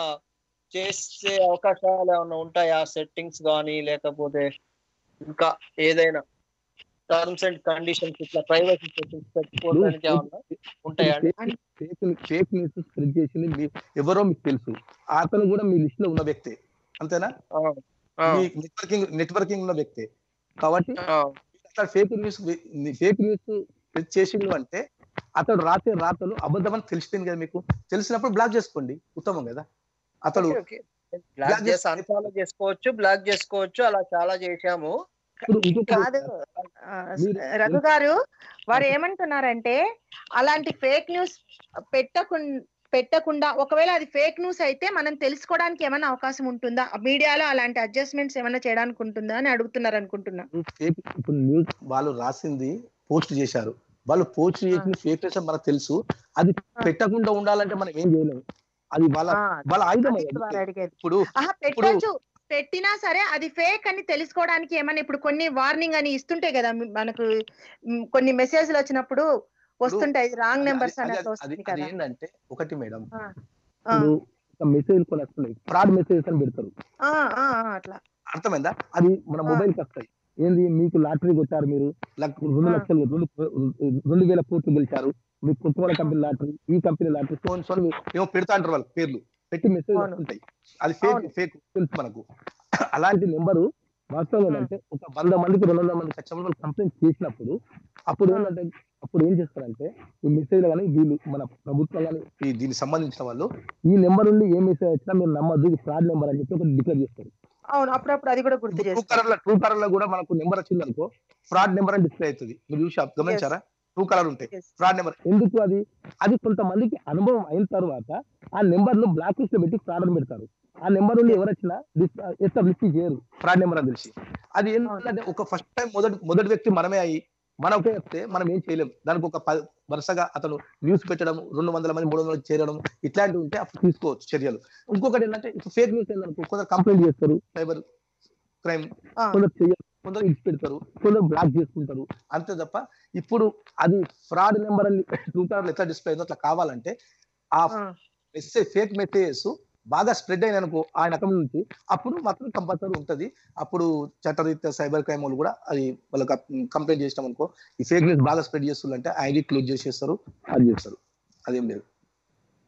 చేసే అవకాశాలు ఏమైనా ఉంటాయా సెట్టింగ్స్ కానీ లేకపోతే ఇంకా ఏదైనా టర్మ్స్ అండ్ కండిషన్స్ ఇట్లా ప్రైవసీ సెట్టింగ్స్ పెట్టుకోవడానికి ఏమన్నా ఉంటాయా అండి? ఫేక్ ఫేక్ న్యూస్ స్ప్రెడ్ చేసింది మీ- ఎవరో మీకు తెలుసు అతను కూడా మీ లిస్ట్ లో ఉన్న వ్యక్తే అంతేనా ఆ, ఆ, మీ నెట్వర్కింగ్ నెట్వర్కింగ్ ఉన్న వ్యక్తే కాబట్టి ఆ, అతను fake news fake news spread చేసిండు అంటే అతడు రాసే రాతలు అబద్ధం అని తెలిసిపోయింది కదా మీకు తెలిసినప్పుడు బ్లాక్ చేసుకోండి ఉత్తమం కదా అతడు ఓకే, ఓకే. బ్లాక్ చేసి అన్ఫాలో చేసుకోవచ్చు బ్లాక్ చేసుకోవచ్చు అలా చాలా చేశాము ఇప్పుడు ఇంకొక కాదు ఆ, మీరు- రఘు గారు వారు ఏమంటున్నారంటే అలాంటి ఫేక్ న్యూస్ పెట్టకుండా పెట్టకుండా ఒకవేళ అది ఫేక్ న్యూస్ అయితే మనం తెలుసుకోవడానికి ఏమైనా అవకాశం ఉంటుందా మీడియాలో అలాంటి అడ్జస్ట్మెంట్స్ ఏమైనా చేయడానికి ఉంటుందా అని అడుగుతున్నారు అనుకుంటున్నా ఫేక్ ఇప్పుడు న్యూస్ వాళ్ళు రాసింది పోస్ట్ చేశారు వాళ్ళు పోస్ట్ చేసిన ఫేక్ న్యూస్ మనకు తెలుసు అది పెట్టకుండా ఉండాలంటే మనం ఏం చేయలేము అది వాళ్ళ ఆ, వాళ్ళ ఆయుధం అది అది. వారు అడిగేది ఇప్పుడు ఆహా పెట్టచ్చు పెట్టినా సరే అది ఫేక్ అని తెలుసుకోవడానికి ఏమైనా ఇప్పుడు కొన్ని వార్నింగ్ అని ఇస్తుంటాయి కదా మ్, మనకు మ్, కొన్ని మెసేజ్లు వచ్చినప్పుడు వస్తుంటాయి రాంగ్ నెంబర్స్ అది- అని అది- అట్లా అది వస్తుంది అది కదా ఏంటంటే ఒకటి మేడం ఆ, ఆ, ఇప్పుడు ఒక మెసేజ్ కొన్ని వస్తున్నాయి ఫ్రాడ్ మెసేజెస్ అని పెడతారు ఆ, ఆ, ఆ, అట్లా అర్థమైందా అది మన ఆ. మొబైల్ కి వస్తాయి ఏంది మీకు లాటరీ కొట్టారు మీరు లక్- రెండు ఆ. లక్షలు రెండు రెండు వేల కోట్లు గెలిచారు మీ కుటుంబాల కంపెనీ లాటరీ ఈ కంపెనీ లాటరీ ఫోన్ ఫోన్ ఏమో పెడతా అంటారు వాళ్ళు పేర్లు పెట్టి మెసేజ్ అవును. వస్తుంటాయి అది ఫేక్ అవును. ఫేక్ తెలుసు మనకు అలాంటి నెంబరు వాస్తవం ఏంటంటే ఒక వంద మందికి రెండు వందల మంది కస్టమర్ కంప్లైంట్ చేసినప్పుడు అప్పుడు ఆ. ఏంటంటే అప్పుడు ఏం చేస్తారంటే ఈ మెసేజ్ కానీ వీళ్ళు మన ప్రభుత్వం కానీ ఈ దీనికి సంబంధించిన వాళ్ళు ఈ నెంబర్ నుండి ఏ మెసేజ్ వచ్చినా మీరు నమ్మద్దు ఇది ఫ్రాడ్ నెంబర్ అని చెప్పి ఒకటి డిక్లేర్ చేస్తారు అవును అప్పుడప్పుడు అది కూడా గుర్తు ట్రూ చేస్తాం కలర్ లో ట్రూ కలర్ లో కూడా మనకు నెంబర్ వచ్చింది అనుకో ఫ్రాడ్ నెంబర్ అని డిస్ప్లే అవుతుంది మీరు చూసి గమనించారా ట్రూ కలర్ ఉంటాయి Yes. ఫ్రాడ్ నెంబర్ ఎందుకు అది అది కొంతమందికి అనుభవం అయిన తర్వాత ఆ నెంబర్ ను బ్లాక్ లిస్ట్ లో పెట్టి ఫ్రాడ్ అని పెడతారు ఆ నెంబర్ నుండి ఎవరు వచ్చినా ఎస్ఆర్ లిస్ట్ చేయరు ఫ్రాడ్ నెంబర్ అని తెలిసి అది ఏంటంటే ఒక ఫస్ట్ టైం మొదటి మొదటి వ్యక్తి మనమే అయ్యి మనకే చెప్తే మనం ఏం చేయలేం దానికి ఒక ప- వరుసగా అతను న్యూస్ పెట్టడం రెండు వందల మంది మూడు వందల చేరడం ఇట్లాంటివి ఉంటే అప్పుడు తీసుకోవచ్చు చర్యలు ఇంకొకటి ఏంటంటే ఇప్పుడు ఫేక్ న్యూస్ ఏంటంటే కొందరు కంప్లైంట్ చేస్తారు సైబర్ క్రైమ్ ఆ, కొందరు చెయ్యరు కొందరు ఇచ్చి పెడతారు కొందరు బ్లాక్ చేసుకుంటారు అంతే తప్ప ఇప్పుడు అది ఫ్రాడ్ నెంబర్ అని టూ కలర్ ఎట్లా డిస్ప్లే అయిందో అట్లా కావాలంటే ఆ ఆ, మెసేజ్ ఫేక్ మెసేజెస్ బాగా స్ప్రెడ్ అయిన అనుకో ఆయన అకౌంట్ నుంచి అప్పుడు మాత్రం కంపల్సరీ ఉంటది అప్పుడు చట్టరీత్యా సైబర్ క్రైమ్ వాళ్ళు కూడా అది వాళ్ళకి కంప్లైంట్ చేసినాం అనుకో ఈ ఫేక్ న్యూస్ బాగా స్ప్రెడ్ చేస్తుందంటే ఐడి క్లోజ్ చేసేస్తారు అది చేస్తారు అదేం లేదు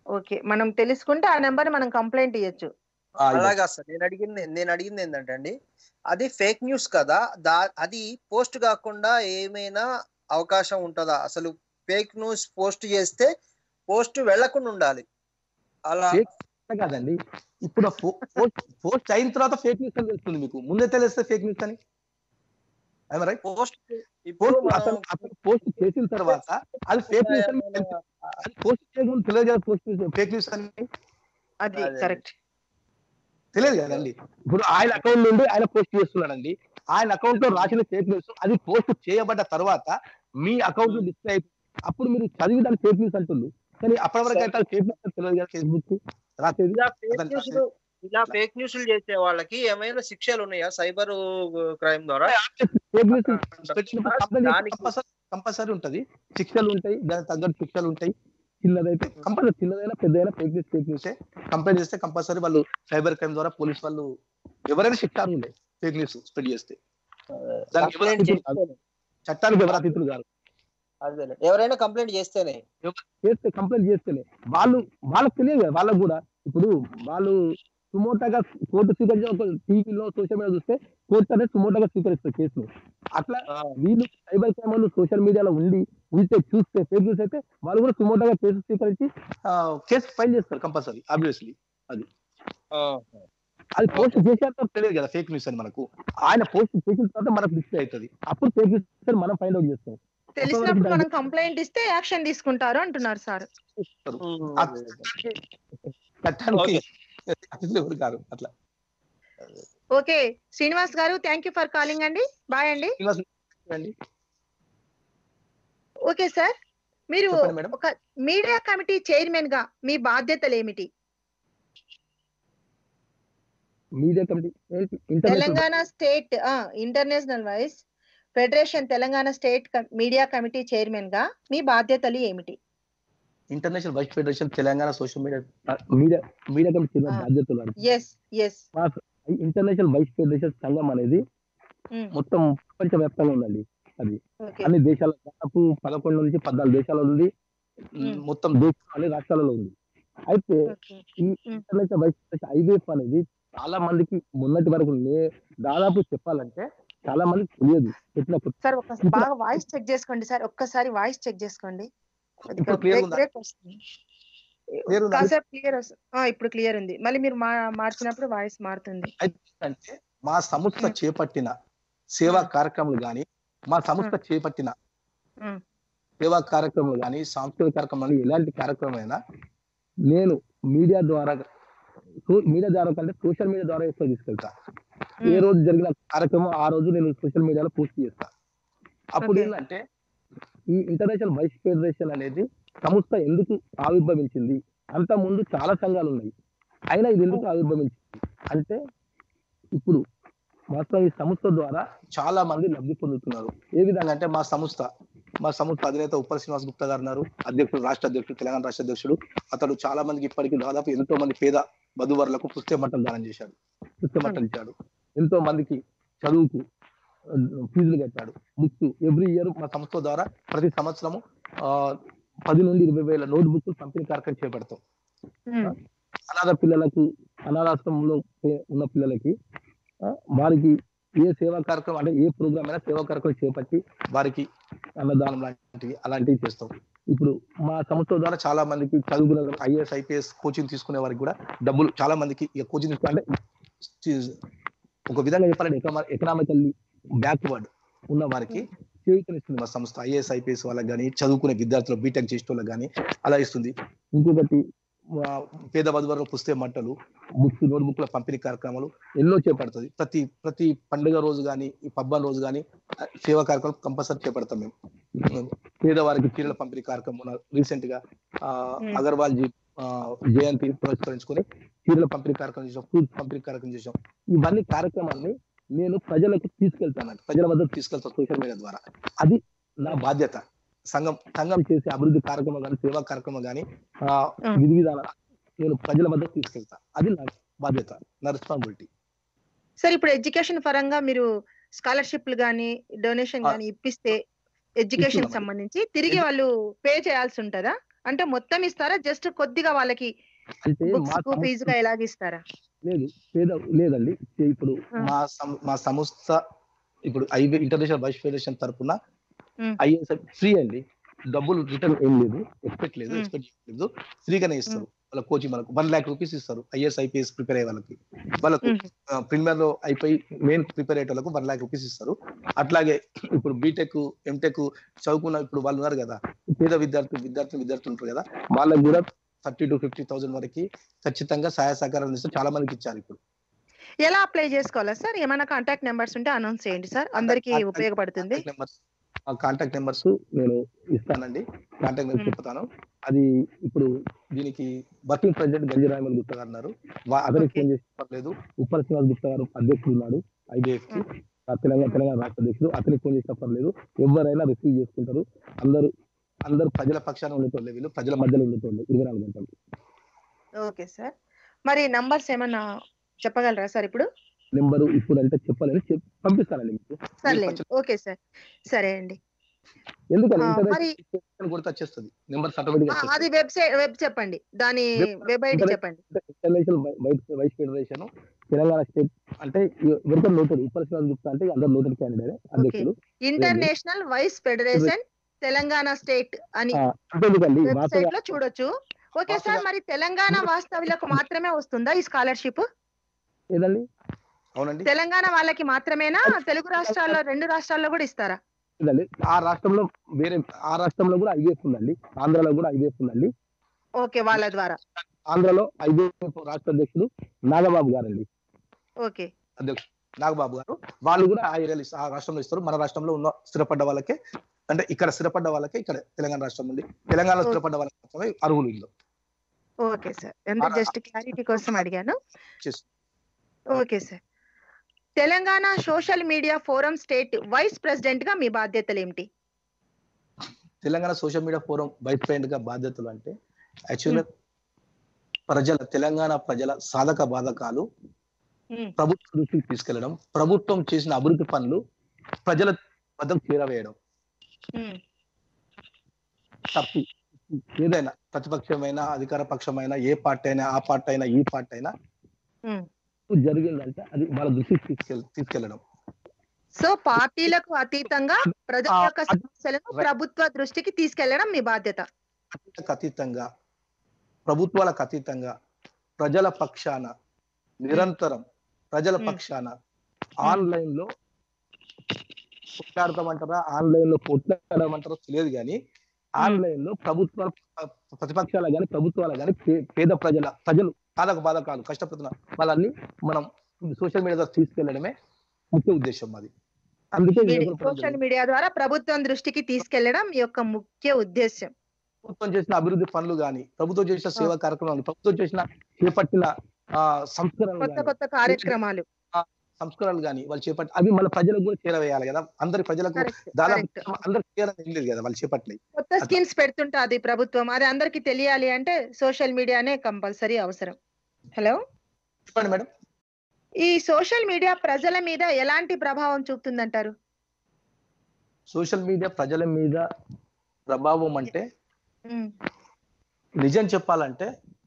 ఓకే మనం తెలుసుకుంటే ఆ నెంబర్ మనం కంప్లైంట్ ఇవ్వచ్చు ఆ, ఇది. అలాగా సార్ నేను అడిగింది నేను అడిగింది ఏంటంటే అండి అది ఫేక్ న్యూస్ కదా దా అది పోస్ట్ కాకుండా ఏమైనా అవకాశం ఉంటుందా అసలు ఫేక్ న్యూస్ పోస్ట్ చేస్తే పోస్ట్ వెళ్లకుండా ఉండాలి అలా Fake అట్లా కాదండి ఇప్పుడు పోస్ట్ అయిన తర్వాత ఫేక్ న్యూస్ అని తెలుస్తుంది మీకు ముందే తెలిస్తే ఫేక్ న్యూస్ అని రైట్ పోస్ట్ ఇప్పుడు పోస్ట్ మనం అతను అతను పోస్ట్ చేసిన తర్వాత అది ఫేక్ న్యూస్ అని మీకు తెలుసు. అది పోస్ట్ చేయకుండా తెలియదు కదా పోస్ట్ ఫేక్ న్యూస్ అని అది అదే. కరెక్ట్ తెలియదు కదండి ఇప్పుడు ఆయన అకౌంట్ నుండి ఆయన పోస్ట్ చేస్తున్నాడండి ఆయన అకౌంట్ లో రాసిన ఫేక్ న్యూస్ అది పోస్ట్ చేయబడ్డ తర్వాత మీ అకౌంట్ లో డిస్ప్లే అయిపోయింది అప్పుడు మీరు చదివి దాన్ని ఫేక్ న్యూస్ అంటుంది కానీ అప్పటి వరకు అయితే ఫేక్ న్యూస్ తెలియదు కదా ఫేస్బుక్ రాసేది ఇలా ఫేక్ అతను న్యూస్ ఇలా ఫేక్ న్యూస్లు చేసే వాళ్ళకి ఏమైనా శిక్షలు ఉన్నాయా సైబర్ క్రైమ్ ద్వారా ఫేక్ న్యూస్ దానికి- కంపల్సరీ ఉంటది శిక్షలు ఉంటాయి దానికి తగ్గట్టు శిక్షలు ఉంటాయి చిన్నదైతే కంపల్సరీ చిన్నదైనా పెద్దదైనా ఫేక్ న్యూస్ ఫేక్ న్యూసే కంప్లైంట్ చేస్తే కంపల్సరీ వాళ్ళు సైబర్ క్రైమ్ ద్వారా పోలీస్ వాళ్ళు ఎవరైనా శిక్ష ఉండే ఫేక్ న్యూస్ స్ప్రెడ్ చేస్తే దానికి ఎవరు కంప్లైంట్ అతీతులు కాదు. చట్టానికి ఎవరు అతీతులు కాదు అదేలే. ఎవరైనా కంప్లైంట్ చేస్తేనే చేస్తే కంప్లైంట్ చేస్తేనే వాళ్ళు వాళ్ళకి తెలియదు కదా వాళ్ళకు కూడా ఇప్పుడు వాళ్ళు సుమోటాగా కోర్టు స్వీకరించి ఒక టీవీలో సోషల్ మీడియా చూస్తే కోర్టు అనేది సుమోటాగా స్వీకరిస్తారు కేసులు అట్లా వీళ్ళు సైబర్ క్రైమ్ వాళ్ళు సోషల్ మీడియాలో ఉండి ఉంటే చూస్తే ఫేక్ న్యూస్ అయితే వాళ్ళు కూడా సుమోటాగా కేసు స్వీకరించి ఆ, కేసు ఫైల్ చేస్తారు కంపల్సరీ ఆబ్వియస్లీ అది పోస్ట్ చేసేంత తెలియదు కదా ఫేక్ న్యూస్ అని మనకు ఆయన పోస్ట్ చేసిన తర్వాత మనకు డిస్ప్లే అవుతుంది అప్పుడు ఫేక్ న్యూస్ అని మనం ఫైండ్ అవుట్ చేస్తాం తెలిసినప్పుడు మనం కంప్లైంట్ ఇస్తే యాక్షన్ తీసుకుంటారు అంటున్నారు సార్ చేస్తారు. ఆ చట్టానికి అతిథులు ఎవరు కాదు అట్లా okay Srinivas garu thank you for calling అండి బాయ్ అండి శ్రీనివాస్ అండి ఓకే సార్ మీరు చెప్పండి మేడం. ఒక మీడియా కమిటీ చైర్మన్ గా మీ బాధ్యతలు ఏమిటి మీడియా కమిటీ ఏంటి international Telangana state international Vysya federation Telangana state media committee chairman గా మీ బాధ్యతలు ఏమిటి international Vysya federation Telangana social media media media committee ఆ. బాధ్యతలు అని. ఎస్ ఎస్ ఈ ఇంటర్నేషనల్ వైస్ ఫెడరేషన్ సంఘం అనేది మొత్తం ప్రపంచ వ్యాప్తంగా ఉందండి ఓకే అన్ని దేశాల దాదాపు పదకొండు నుంచి పద్నాలుగు దేశాల ఉంది మ్మ్. మొత్తం దేశం అన్ని రాష్ట్రాలలో ఉంది అయితే ఓకే ఈ ఇంటర్నేషనల్ వైస్ ఫెడరేషన్ ఐవీఎఫ్ అనేది చాలా మందికి మొన్నటి వరకు నే- దాదాపు చెప్పాలంటే చాలా మందికి తెలియదు చెప్పినప్పుడు సార్ ఒక బాగా వాయిస్ చెక్ చేసుకోండి సార్ ఒక్కసారి వాయిస్ చెక్ చేసుకోండి ఇప్పుడు clear ఉందా? Clear ఉందా? కాసేపు క్లియర్ ఇప్పుడు క్లియర్ ఉంది మళ్ళీ మీరు మా- మార్చినప్పుడు వాయిస్ మారుతుంది అంటే మా సంస్థ మ్మ్. చేపట్టిన సేవా కార్యక్రమాలు గాని మా సంస్థ చేపట్టిన మ్మ్. సేవా కార్యక్రమాలు కానీ సాంస్కృతిక కార్యక్రమాలు ఎలాంటి కార్యక్రమం అయినా నేను మీడియా ద్వారా సో- మీడియా ద్వారా కంటే సోషల్ మీడియా ద్వారా ఎక్కువ తీసుకెళ్తా ఏ రోజు జరిగిన కార్యక్రమం ఆ రోజు నేను సోషల్ మీడియాలో పోస్ట్ చేస్తా అప్పుడు Okay. ఏంటంటే ఈ ఇంటర్నేషనల్ వైస్ ఫెడరేషన్ అనేది సంస్థ ఎందుకు ఆవిర్భవించింది అంత ముందు చాలా సంఘాలు ఉన్నాయి అయినా ఇది ఎందుకు ఆవిర్భవించింది అంటే ఇప్పుడు మొత్తం ఈ సంస్థ ద్వారా చాలా మంది లబ్ధి పొందుతున్నారు ఏ విధంగా అంటే మా సంస్థ మా సంస్థ అధినేత ఉప్పల శ్రీనివాస్ గుప్తా గారు ఉన్నారు అధ్యక్షుడు రాష్ట్ర అధ్యక్షుడు తెలంగాణ రాష్ట్ర అధ్యక్షుడు అతడు చాలా మందికి ఇప్పటికీ దాదాపు ఎంతో మంది పేద వధువరులకు పుస్తక మట్టలు దానం చేశాడు పుస్తక మట్టలు ఇచ్చాడు ఎంతో మందికి చదువుకు ఆ, ఫీజులు కట్టాడు బుక్స్ ఎవ్రీ ఇయర్ మా సంస్థ ద్వారా ప్రతి సంవత్సరము ఆ, పది నుండి ఇరవై వేల నోట్ బుక్స్ పంపిణీ కార్యక్రమం చేపడతాం మ్మ్. అనాథ పిల్లలకు అనాథాశ్రమంలో పే- ఉన్న పిల్లలకి ఆ, వారికి ఏ సేవా కార్యక్రమం అంటే ఏ ప్రోగ్రామ్ అయినా సేవా కార్యక్రమం చేపట్టి వారికి అన్నదానం లాంటివి అలాంటివి చేస్తాం ఇప్పుడు మా సంస్థ ద్వారా చాలా మందికి చదువుకునే ఐఏఎస్ ఐపీఎస్ కోచింగ్ తీసుకునే వారికి కూడా డబ్బులు చాలా మందికి ఇక కోచింగ్ తీసుకునే అంటే చి- ఒక విధంగా చెప్పాలంటే ఎకనామికల్లీ బ్యాక్వర్డ్ ఉన్న వారికి చేయూతనిస్తుంది మా సంస్థ ఐఏఎస్ ఐపీఎస్ వాళ్ళకి కానీ చదువుకునే విద్యార్థులు బీటెక్ చేసే వాళ్ళకి కానీ అలా ఇస్తుంది ఇంకొకటి ఆ, పేద వధువరుల పుస్తక మట్టలు బుక్స్ నోట్ బుక్ల పంపిణీ కార్యక్రమాలు ఎన్నో చేపడుతుంది ప్రతి ప్రతి పండుగ రోజు కానీ ఈ పబ్బం రోజు కానీ సేవా కార్యక్రమం కంపల్సరీ చేపడతాం మేము పేదవారికి చీరల పంపిణీ కార్యక్రమం రీసెంట్ గా ఆ, Hmm. అగర్వాల్ జీ ఆ, జయంతి పురస్కరించుకొని చీరల పంపిణీ కార్యక్రమం చేసాం ఫ్రూట్స్ పంపిణీ కార్యక్రమం చేసాం ఇవన్నీ కార్యక్రమాన్ని నేను ప్రజలకు తీసుకెళ్తాను ప్రజల వద్దకు తీసుకెళ్తాను సోషల్ మీడియా ద్వారా అది నా బాధ్యత సంఘం సంఘం చేసే అభివృద్ధి కార్యక్రమం కానీ సేవా కార్యక్రమం కానీ Hmm. విధి విధానాలు నేను ప్రజల వద్దకు తీసుకెళ్తా అది నా బాధ్యత నా రెస్పాన్సిబిలిటీ సార్ ఇప్పుడు ఎడ్యుకేషన్ పరంగా మీరు స్కాలర్షిప్లు గానీ డొనేషన్ ఆ. గానీ ఇప్పిస్తే ఎడ్యుకేషన్ ఇస్తున్నామండి. సంబంధించి తిరిగి వాళ్ళు పే చేయాల్సి ఉంటుందా అంటే మొత్తం ఇస్తారా జస్ట్ కొద్దిగా వాళ్ళకి అంటే మా బుక్స్ కు సంస్థ- ఫీజుగా ఎలాగ ఇస్తారా లేదు పేద లేదండి ఇప్పుడు ఆ. మా సం- మా సంస్థ ఇప్పుడు ఐబీ ఇంటర్నేషనల్ వైస్ ఫెడరేషన్ తరపున ఉమ్. ఐఎస్ ఫ్రీ అండి డబ్బులు రిటర్న్ ఏం లేదు ఎక్స్పెక్ట్ లేదు ఉమ్. ఎక్స్పెక్ట్ లేదు ఫ్రీగానే ఇస్తారు వాళ్ళ కోచింగ్ మనకు వన్ ల్యాక్ రూపీస్ ఇస్తారు ఐఎస్ ఐపీఎస్ ప్రిపేర్ అయ్యే వాళ్ళకి వాళ్ళకు ఉమ్. ప్రిమియర్ లో అయిపోయి మెయిన్ ప్రిపేర్ అయ్యే వాళ్ళకు వన్ ల్యాక్ రూపీస్ ఇస్తారు అట్లాగే ఇప్పుడు బీటెక్ ఎంటెక్ చదువుకున్న ఇప్పుడు వాళ్ళు ఉన్నారు కదా పేద విద్యార్థులు విద్యార్థులు విద్యార్థులు ఉంటారు కదా వాళ్ళకి కూడా థర్టీ టు ఫిఫ్టీ థౌసండ్ వరకు ఖచ్చితంగా సహాయ సహకారాలు ఇస్తే చాలా మందికి ఇచ్చారు ఇప్పుడు ఎలా అప్లై చేసుకోవాలా సార్ ఏమైనా కాంటాక్ట్ నెంబర్స్ ఉంటే అనౌన్స్ చేయండి సార్ అందరికి Contact- ఉపయోగపడుతుంది కాంటాక్ట్ నెంబర్స్ ఆ కాంటాక్ట్ నెంబర్స్ నేను ఇస్తానండి కాంటాక్ట్ నెంబర్ మ్మ్. చెప్తాను అది ఇప్పుడు దీనికి వర్కింగ్ ప్రెసిడెంట్ గంజిరాయమల్ గుప్తా గారు ఉన్నారు వా- అతనికి Okay. ఫోన్ చేసి పర్లేదు ఉప్పల్ శ్రీనివాస్ గుప్తా గారు అధ్యక్షుడు ఉన్నాడు ఐడిఎఫ్ కి ఆ తెలంగాణ తెలంగాణ రాష్ట్ర అధ్యక్షుడు అతనికి ఫోన్ చేసినా పర్లేదు ఎవరైనా రిసీవ్ చేసుకుంటారు అందరూ అందరూ ప్రజల పక్షాన ఉండేటోళ్ళే వీళ్ళు ప్రజల మధ్యలో ఉండేటోళ్ళు ఇరవై నాలుగు గంటలు ఓకే సార్ మరి నంబర్స్ ఏమన్నా చెప్పగలరా సార్ ఇప్పుడు నెంబరు ఇప్పుడు అంటే చెప్పాలని చెప్ పంపిస్తానండి మీకు సర్లేండి ఓకే సార్ సరే అండి ఎందుకంటే ఆ, ఇంటర్నెట్ మరి కొడితే వచ్చేస్తుంది నెంబర్ ఆటోమేటిక్ ఆ, అది వెబ్సైట్ వెబ్ చెప్పండి దాని Web- వెబ్ ఐడి internet- చెప్పండి international Vysya Vysya federation Telangana state అంటే ఎవరికైనా నోటెడ్ ఉప శ్రీనివాస్ గుప్తా అంటే అందరు నోటెడ్ క్యాండిడేట్ అధ్యక్షుడు international Vysya federation Telangana state అని ఆ, అంతేందుకండి వెబ్సైట్ వాస్తవ లో చూడొచ్చు ఓకే సార్ వాస్తవ- మరి తెలంగాణ వాస్తవ్యులకు మాత్రమే వస్తుందా ఈ స్కాలర్షిప్ ఏదండి అవునండి తెలంగాణ వాళ్ళకి మాత్రమేనా తెలుగు రాష్ట్రాల్లో రెండు రాష్ట్రాల్లో కూడా ఇస్తారా ఇదండి ఆ రాష్ట్రంలో వేరే ఆ రాష్ట్రంలో కూడా ఐవీఎఫ్ ఉందండి ఆంధ్రాలో కూడా ఐవీఎఫ్ ఉందండి ఓకే వాళ్ళ ద్వారా ఆంధ్రాలో ఐవీఎఫ్ రాష్ట్ర అధ్యక్షుడు నాగబాబు గారండి ఓకే అధ్యక్షుడు నాగబాబు గారు వాళ్ళు కూడా ఆ ఏరియాలో ఇస్తారు, ఆ రాష్ట్రంలో ఇస్తారు మన రాష్ట్రంలో ఉన్న స్థిరపడ్డ వాళ్ళకే అంటే ఇక్కడ స్థిరపడ్డ వాళ్ళకే ఇక్కడ తెలంగాణ రాష్ట్రం నుండి తెలంగాణలో Okay. స్థిరపడ్డ వాళ్ళకి మాత్రమే అర్హులు ఇందులో ఓకే సార్ ఎంత ఆ- జస్ట్ క్లారిటీ కోసం అడిగాను చేస్- okay sir Telangana social media forum state vice president గా మీ బాధ్యతలు ఏమిటి Telangana social media forum vice president గా బాధ్యతలు అంటే యాక్చువల్గా ప్రజల తెలంగాణ ప్రజల సాధక బాధకాలు మ్మ్. ప్రభుత్వ దృష్టికి తీసుకెళ్లడం ప్రభుత్వం చేసిన అభివృద్ధి పనులు ప్రజల వద్దకు చేరవేయడం మ్మ్. తప్పు ఏదైనా ప్రతిపక్షమైన అధికార పక్షమైన ఏ పార్టీ అయినా ఆ పార్టీ అయినా ఈ పార్టీ అయినా మ్మ్. జరిగిందంటే అది వాళ్ళ దృష్టికి తీసుకెళ్ తీసుకెళ్లడం సో పార్టీలకు అతీతంగా ప్రజల ఆ, యొక్క సమస్యలను right. ప్రభుత్వ దృష్టికి తీసుకెళ్లడం మీ బాధ్యత పార్టీలకు అతీతంగా ప్రభుత్వాలకు అతీతంగా ప్రజల పక్షాన నిరంతరం ప్రజల Hmm. పక్షాన ఆన్లైన్ లో కొట్లాడతామంటారా ఆన్లైన్ లో కొట్లాడమంటారో తెలియదు కానీ ఆన్లైన్ లో ప్రభుత్వ ప్రతిపక్షాల కానీ ప్రభుత్వాల కానీ పేద ప్రజల ప్రజలు బాధక బాధకాలు కష్టపడుతున్న వాళ్ళని మనం సోషల్ మీడియా ద్వారా తీసుకెళ్లడమే ముఖ్య ఉద్దేశం మాది అందుకే ఇది ఎప్పుడు సోషల్ మీడియా ద్వారా ప్రభుత్వం దృష్టికి తీసుకెళ్లడం మీ యొక్క ముఖ్య ఉద్దేశం ప్రభుత్వం చేసిన అభివృద్ధి పనులు కానీ ప్రభుత్వం చేసిన సేవా కార్యక్రమాలు ప్రభుత్వం చేసిన చేపట్టిన ఆ, సంస్కరణలు కొత్త గాని, కొత్త కార్యక్రమాలు సంస్కరణలు కానీ వాళ్ళు చేపట్టి అవి మన ప్రజలకు కూడా చేరవేయాలి కదా అందరి ప్రజలకు కరెక్ట్ దాదాపు కరెక్ట్ అందరికి చేయాలని లేదు కదా వాళ్ళు చేపట్టినాయి కొత్త స్కీమ్స్ పెడుతుంటాది ప్రభుత్వం అది అందరికి తెలియాలి అంటే సోషల్ మీడియానే కంపల్సరీ అవసరం హలో చెప్పండి మేడం ఈ సోషల్ మీడియా ప్రజల మీద ఎలాంటి ప్రభావం చూపుతుందంటారు సోషల్ మీడియా ప్రజల మీద ప్రభావం అంటే ఉమ్, నిజం చెప్పాలంటే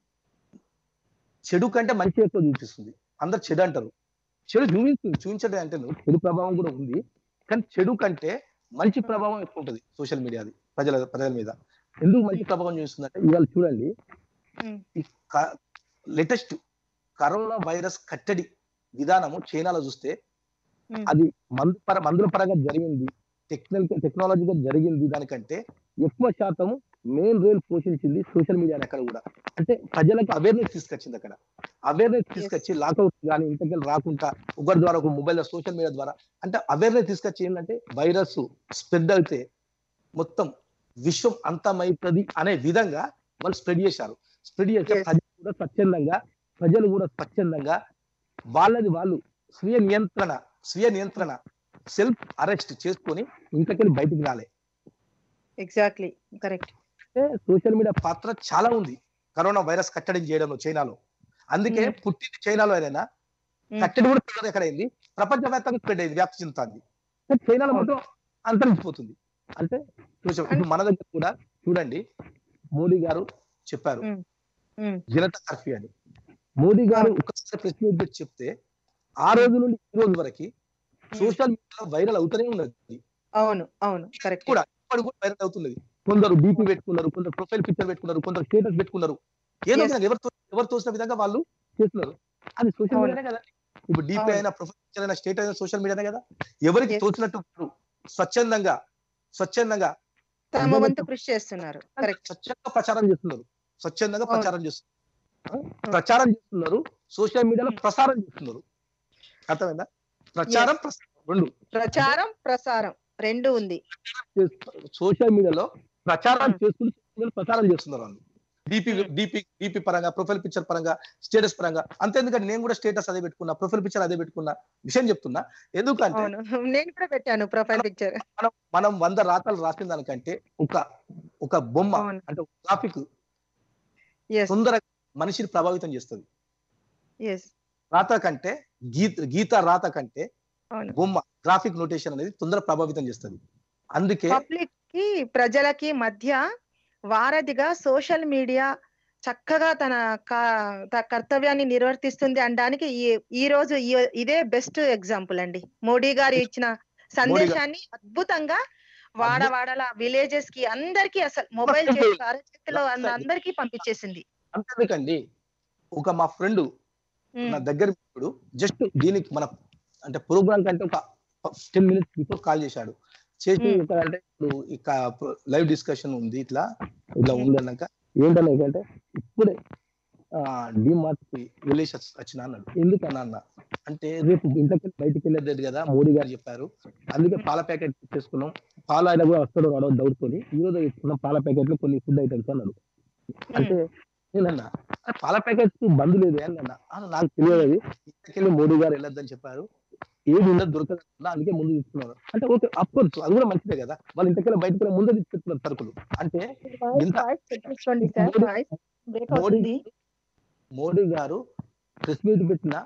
చెడు కంటే మంచి ఎక్కువ చూపిస్తుంది అందరు చెడు అంటారు చెడు చూపిస్తుంది చూపించడం అంటే చెడు ప్రభావం కూడా ఉంది కానీ చెడు కంటే మంచి ప్రభావం ఎక్కువ ఉంటుంది సోషల్ మీడియాది ప్రజల ప్రజల మీద ఎందుకు మంచి ప్రభావం చూపిస్తుంది అంటే ఇవాళ చూడండి ఉమ్, ఈ లేటెస్ట్ కరోనా వైరస్ కట్టడి విధానము చైనాలో చూస్తే ఉమ్, అది మందు పర మందుల పరంగా జరిగింది టెక్నికల్ టెక్నాలజీగా జరిగింది దానికంటే ఎక్కువ శాతం మెయిన్ రోల్ పోషించింది సోషల్ మీడియా అక్కడ కూడా అంటే ప్రజలకు అవేర్నెస్ తీసుకొచ్చింది అక్కడ అవేర్నెస్ తీసుకొచ్చి లాకౌట్ కానీ ఇంటికి రాకుండా ఒకరి ద్వారా ఒక మొబైల్ సోషల్ మీడియా ద్వారా అంటే అవేర్నెస్ తీసుకొచ్చి ఏంటంటే వైరస్ స్ప్రెడ్ అయితే మొత్తం విశ్వం అంతమవుతుంది అనే విధంగా వాళ్ళు స్ప్రెడ్ చేశారు స్ప్రెడ్ చేస్తే Yes. ప్రజలు కూడా స్వచ్ఛందంగా ప్రజలు కూడా స్వచ్ఛందంగా వాళ్ళది వాళ్ళు స్వీయ నియంత్రణ స్వీయ నియంత్రణ సెల్ఫ్ అరెస్ట్ చేసుకొని ఇంతకెళ్ళి బయటికి రాలే ఎగ్జాక్ట్లీ కరెక్ట్ అంటే సోషల్ మీడియా పాత్ర చాలా ఉంది కరోనా వైరస్ కట్టడి చేయడంలో చైనాలో అందుకే Hmm. పుట్టింది చైనాలో అయినా Hmm. కట్టడి కూడా చైనాలో ఎక్కడైంది ప్రపంచవ్యాప్తంగా స్ప్రెడ్ అయింది వ్యాప్తి చెందుతుంది కానీ చైనాలో మొత్తం అంతరించిపోతుంది అంటే చూసాం ఇప్పుడు మన దగ్గర కూడా చూడండి మోడీ గారు చెప్పారు ఉమ్, ఉమ్, జనతా కర్ఫ్యూ అని మోడీ గారు ఒకసారి ప్రెస్ మీట్ పెట్టి చెప్తే ఆ రోజు నుండి ఈ రోజు వరకు సోషల్ మీడియాలో వైరల్ అవుతూనే ఉన్నది అవును అవును కరెక్ట్ కూడా ఇప్పుడు కూడా వైరల్ అవుతున్నది కొందరు డీపీ పెట్టుకున్నారు కొందరు ప్రొఫైల్ పిక్చర్ పెట్టుకున్నారు కొందరు స్టేటస్ పెట్టుకున్నారు ఏదో Yes. విధంగా ఎవరు తో- ఎవరు తోచిన విధంగా వాళ్ళు చేస్తున్నారు అది సోషల్ అవును. మీడియానే కదా ఇప్పుడు డీపీ అవును. అయినా ప్రొఫైల్ పిక్చర్ అయినా స్టేట్ అయినా సోషల్ మీడియానే కదా ఎవరికి Yes. తోచినట్టు వాళ్ళు స్వచ్ఛందంగా స్వచ్ఛందంగా తమ వంతు కృషి చేస్తున్నారు కరెక్ట్ స్వచ్ఛంగా ప్రచారం చేస్తున్నారు స్వచ్ఛందంగా అవును. ప్రచారం చేస్తున్నారు ప్రచారం చేస్తున్నారు సోషల్ మీడియాలో ప్రసారం చేస్తున్నారు అర్థమైందా ప్రచారం ప్రసారం రెండు ప్రచారం ప్రసారం రెండు ఉంది సోషల్ మీడియాలో ప్రచారం Hmm. చేసుకుని social media లో ప్రచారం చేస్తున్నారు వాళ్ళు డిపి Hmm. డిపి డిపి పరంగా ప్రొఫైల్ పిక్చర్ పరంగా స్టేటస్ పరంగా అంతే ఎందుకంటే నేను కూడా స్టేటస్ అదే పెట్టుకున్నా ప్రొఫైల్ పిక్చర్ అదే పెట్టుకున్నా విషయం చెప్తున్నా ఎందుకంటే అవును నేను కూడా పెట్టాను ప్రొఫైల్ పిక్చర్ మనం మనం వంద రాతలు రాసిన దానికంటే ఒక ఒక బొమ్మ అవును. అంటే గ్రాఫిక్ ఎస్ తొందరగా మనిషిని ప్రభావితం చేస్తుంది ఎస్ రాత కంటే గీత గీత రాత కంటే అవును బొమ్మ గ్రాఫిక్ నోటేషన్ అనేది తొందర ప్రభావితం చేస్తుంది అందుకే పబ్లిక్ కి ప్రజలకి మధ్య వారధిగా సోషల్ మీడియా చక్కగా తన కా- త- కర్తవ్యాన్ని నిర్వర్తిస్తుంది అనడానికి ఈ ఈ రోజు ఈ- ఇదే బెస్ట్ ఎగ్జాంపుల్ అండి మోడీ గారు ఇచ్చిన సందేశాన్ని అద్భుతంగా వాడవాడల విలేజెస్ కి అందరికి అసలు మొబైల్ Simple. చేసి అరచేతిలో ఉన్న అందరికీ పంపించేసింది అంతేకండి ఒక మా ఫ్రెండ్ ఉమ్, నా దగ్గర ఇప్పుడు జస్ట్ దీనికి మన అంటే ప్రోగ్రామ్ కంటే ఒక టెన్ మినిట్స్ బిఫోర్ కాల్ చేశాడు చేసి Hmm. ఒక అంటే ఇప్పుడు ఇక లైవ్ డిస్కషన్ ఉంది ఇట్లా ఇట్లా ఉంది అన్నాక ఏంటన్నా అంటే ఇప్పుడే డిమార్ట్ కి వెళ్ళేసి వచ్చి- వచ్చిన అన్నాడు ఎందుకన్నా అన్న అంటే రేపు ఇంట్లోకి బయటికి వెళ్ళేది కదా మోడీ గారు చెప్పారు అందుకే పాల ప్యాకెట్ చేసుకున్నాం పాల ఆయన కూడా వస్తాడు రాడో డౌట్ తోని ఈ రోజు ఇస్తున్నాం పాల ప్యాకెట్లు కొన్ని ఫుడ్ ఐటమ్స్ అన్నాడు అంటే నేనన్నా "అరే, పాల ప్యాకెట్స్ బంద్ లేదు అని అన్న "ఆ, నాకు తెలియదు అది ఇంతకెళ్ళి మోడీ గారు వెళ్ళొద్దని చెప్పారు ఏది ఉండదు దొరకదు అన్నా, అందుకే ముందు తీసుకున్నారు అంటే ఓకే అఫ్కోర్స్ అది కూడా మంచిదే కదా వాళ్ళు ఇంతకెళ్ళి బయటకు వెళ్ళి ముందే తీసుకెళ్తున్నారు సరుకులు అంటే ఇంత వాయిస్ తగ్గించుకోండి సార్ వాయిస్ బ్రేక్ అవుతుంది మోడీ గారు ప్రెస్ మీట్ పెట్టిన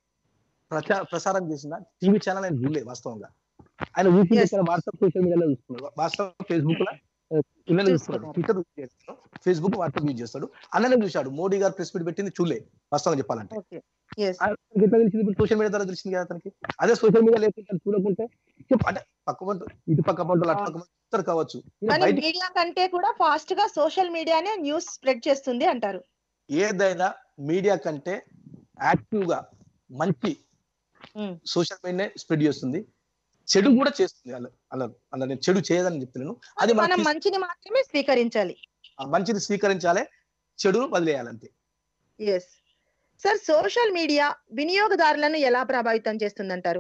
ప్రచార ప్రసారం చేసిన టీవీ ఛానల్ ఆయన చూడలేదు వాస్తవంగా ఆయన ఊపి Yes. వాట్సాప్ సోషల్ మీడియాలో చూసుకున్నాడు వాట్సాప్ ఫేస్బుక్ లో ఇళ్ళలో చూసుకున్నాడు చూసుకున్నారు. ట్విట్టర్ యూజ్ చేస్తాడు ఫేస్బుక్ వాట్సాప్ యూజ్ చేస్తాడు అన్ననే చూశాడు మోడీ గారు ప్రెస్ మీట్ పెట్టింది చూడలే వాస్తవంగా చెప్పాలంటే ఓకే ఎస్ ఆయనకి ఎట్లా తెలిసింది ఇప్పుడు సోషల్ మీడియా ద్వారా తెలిసింది కదా అతనికి అదే సోషల్ మీడియా లేకుండా చూడకుంటే చెప్పు అంటే పక్క పంట ఇటు పక్క పంటలు అటు పక్క పంటలు ఇస్తారు కావచ్చు ఈయన కానీ బయటికి మీడియా కంటే కూడా ఫాస్ట్ గా సోషల్ మీడియానే న్యూస్ స్ప్రెడ్ చేస్తుంది అంటారు ఏదైనా మీడియా కంటే యాక్టివ్ గా మంచి ఉమ్, సోషల్ మీడియా స్ప్రెడ్ చేస్తుంది చెడు కూడా చేస్తుంది అలా అలా అలా నేను చెడు చేయదని చెప్తున్నాను అది అది మనం మనం తీసు- మంచిని మాత్రమే స్వీకరించాలి ఆ మంచిని స్వీకరించాలి చెడును వదిలేయాలంతే ఎస్ సార్ సోషల్ మీడియా వినియోగదారులను ఎలా ప్రభావితం చేస్తుందంటారు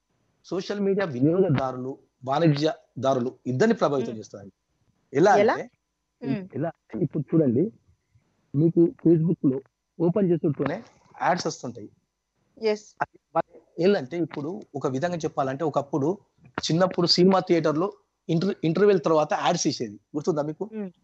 సోషల్ మీడియా వినియోగదారులు వాణిజ్యదారులు ఇద్దరిని ప్రభావితం మ్మ్. చేస్తాయి ఎలా ఎలా? అంటే మ్మ్. ఎలా అంటే ఇప్పుడు చూడండి మీకు ఫేస్బుక్ లో ఓపెన్ చేస్తుంటూనే యాడ్స్ వస్తుంటాయి ఎస్ అది వాళ్ళ- ఏంటంటే ఇప్పుడు ఒక విధంగా చెప్పాలంటే ఒకప్పుడు చిన్నప్పుడు సినిమా థియేటర్ లో ఇంటర్ ఇంటర్వెల్ తర్వాత యాడ్స్ ఇచ్చేది గుర్తుందా మీకు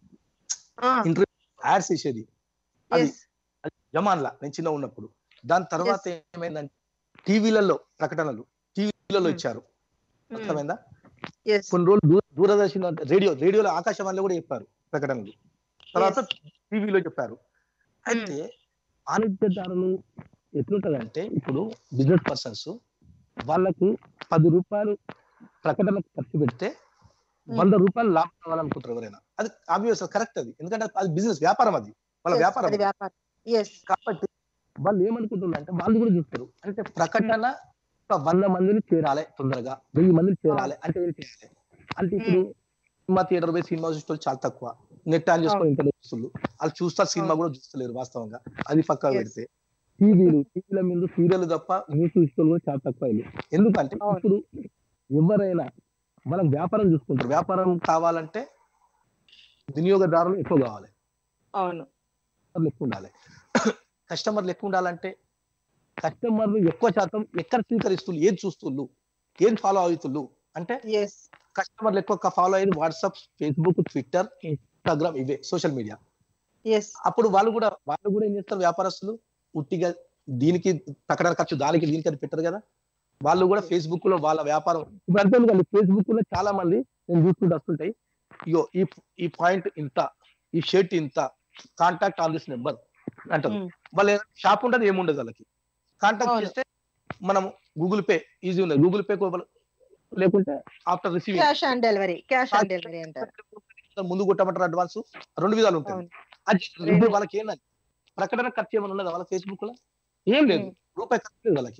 యాడ్స్ ఇచ్చేది అది ఎస్ అది జమాన్లా నేను చిన్న ఉన్నప్పుడు దాని తర్వాత ఏమైందంటే టీవీలలో ప్రకటనలు టీవీలలో Hmm. ఇచ్చారు అర్థమైందా ఎస్ కొన్ని రోజులు దూర దూరదర్శన్ అంటే రేడియో రేడియోలో ఆకాశవాణిలో కూడా చెప్పారు ప్రకటనలు తర్వాత టీవీలో చెప్పారు అయితే వాణిజ్యదారులు ఎట్లుంటదంటే ఇప్పుడు బిజినెస్ పర్సన్స్ వాళ్ళకు పది రూపాయలు ప్రకటనకు ఖర్చు పెడితే వంద రూపాయలు లాభం కావాలనుకుంటారు ఎవరైనా అది ఆబ్వియస్ కరెక్ట్ అది ఎందుకంటే అది బిజినెస్ వ్యాపారం అది వాళ్ళ వ్యాపారం అది అది. వ్యాపారం ఎస్ కాబట్టి వాళ్ళు ఏమనుకుంటున్నారు అంటే వాళ్ళు కూడా చూస్తారు అంటే ప్రకటన ఒక వంద మందిని చేరాలి తొందరగా వెయ్యి మందిని చేరాలి అంటే ఏం చేయాలి అంటే ఇప్పుడు సినిమా థియేటర్ పోయి సినిమా చూస్తే చాలా తక్కువ నెట్ ఆన్ చేసుకొని ఇంటర్నెట్ చూస్తున్నారు వాళ్ళు చూస్తారు సినిమా కూడా చూస్తలేరు వాస్తవంగా అది పక్కా Yes. పెడితే టీవీలు టీవీల మీద సీరియల్ తప్ప న్యూస్ చూసుకోవాలి కూడా చాలా తక్కువ అయింది ఎందుకంటే అవును. ఇప్పుడు ఎవరైనా మనం వ్యాపారం చూసుకుంటారు వ్యాపారం కావాలంటే వినియోగదారులు ఎక్కువ కావాలి అవును కస్టమర్లు ఎక్కువ ఉండాలి కస్టమర్లు ఎక్కువ ఉండాలంటే కస్టమర్లు ఎక్కువ శాతం ఎక్కడ స్వీకరిస్తున్నారు ఏది చూస్తుళ్ళు ఏది ఫాలో అవుతుళ్ళు అంటే ఎస్ కస్టమర్లు ఎక్కువ ఫాలో అయ్యేది వాట్సాప్ ఫేస్బుక్ ట్విట్టర్ ఇన్స్టాగ్రామ్ ఇవే సోషల్ మీడియా ఎస్ అప్పుడు వాళ్ళు కూడా వాళ్ళు కూడా ఏం చేస్తారు వ్యాపారస్తులు ఉట్టిగా దీనికి ప్రకటన ఖర్చు దానికి దీనికి అని పెట్టరు కదా వాళ్ళు కూడా ఫేస్బుక్ లో వాళ్ళ వ్యాపారం ఇప్పుడు అంతే కానీ ఫేస్బుక్ లో చాలా మంది నేను చూసుకుంటూ వస్తుంటాయి ఇగో ఈ ఈ పాయింట్ ఇంత ఈ షర్ట్ ఇంత కాంటాక్ట్ ఆన్ దిస్ నెంబర్ అంటారు ఉమ్. వాళ్ళు షాప్ ఉండదు ఏముండదు వాళ్ళకి కాంటాక్ట్ అవును. చేస్తే మనం గూగుల్ పే ఈజీ ఉంది గూగుల్ పే లేకుంటే after receiving cash on delivery cash on delivery అంటారు ముందు కొట్టమంటారు అడ్వాన్స్ రెండు విధాలు ఉంటాయి అవును. అది ఇప్పుడు వాళ్ళకి ఏంటంటే ప్రకటన ఖర్చు ఏమైనా ఉన్నదా వాళ్ళ ఫేస్బుక్ లో ఏం లేదు ఉమ్. రూపాయి ఖర్చు లేదు వాళ్ళకి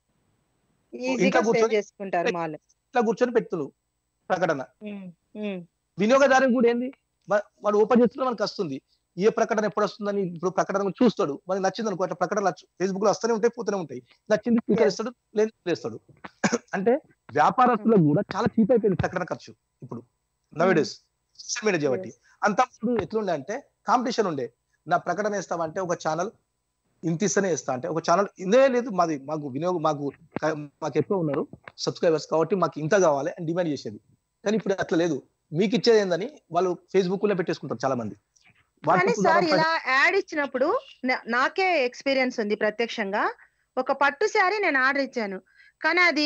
ఈజీగా ఇంకా సేవ్ కూర్చొని- చేసుకుంటారు మాల్ ఇట్లా కూర్చొని పెడుతున్నారు ప్రకటన ఉమ్, ఉమ్, వినియోగదారు కూడా ఏంది వా- వాడు ఓపెన్ చేస్తున్నా మనకు వస్తుంది ఏ ప్రకటన ఎప్పుడు వస్తుందని ఇప్పుడు ప్రకటన చూస్తాడు మనకి నచ్చింది అనుకో అట్లా ప్రకటన ఫేస్బుక్ లో వస్తూనే ఉంటాయి పోతూనే ఉంటాయి నచ్చింది స్వీకరిస్తాడు లేదు లేస్తాడు అంటే వ్యాపారస్తులకు కూడా చాలా చీప్ అయిపోయింది ప్రకటన ఖర్చు ఇప్పుడు నవేడేస్ సోషల్ మీడియా చేయబట్టి అంతప్పుడు ఎట్లుండే అంటే కాంపిటీషన్ ఉండే నా ప్రకటన వేస్తామంటే ఒక ఛానల్ ఇంత ఇస్తేనే ఇస్తా అంటే ఒక ఛానల్ ఇదే లేదు మాది మాకు వినియోగం మాకు క- మాకు ఎక్కువ ఉన్నారు సబ్స్క్రైబర్స్ కాబట్టి మాకు ఇంత కావాలి అని డిమాండ్ చేసేది కానీ ఇప్పుడు అట్లా లేదు మీకు ఇచ్చేది ఏందని వాళ్ళు ఫేస్బుక్ లో పెట్టేసుకుంటారు చాలా మంది కానీ వాట్సాప్ సార్ ద్వారా ఇలా యాడ్ ఇచ్చినప్పుడు నా- నాకే ఎక్స్పీరియన్స్ ఉంది ప్రత్యక్షంగా ఒక పట్టు శారీ నేను ఆర్డర్ ఇచ్చాను కానీ అది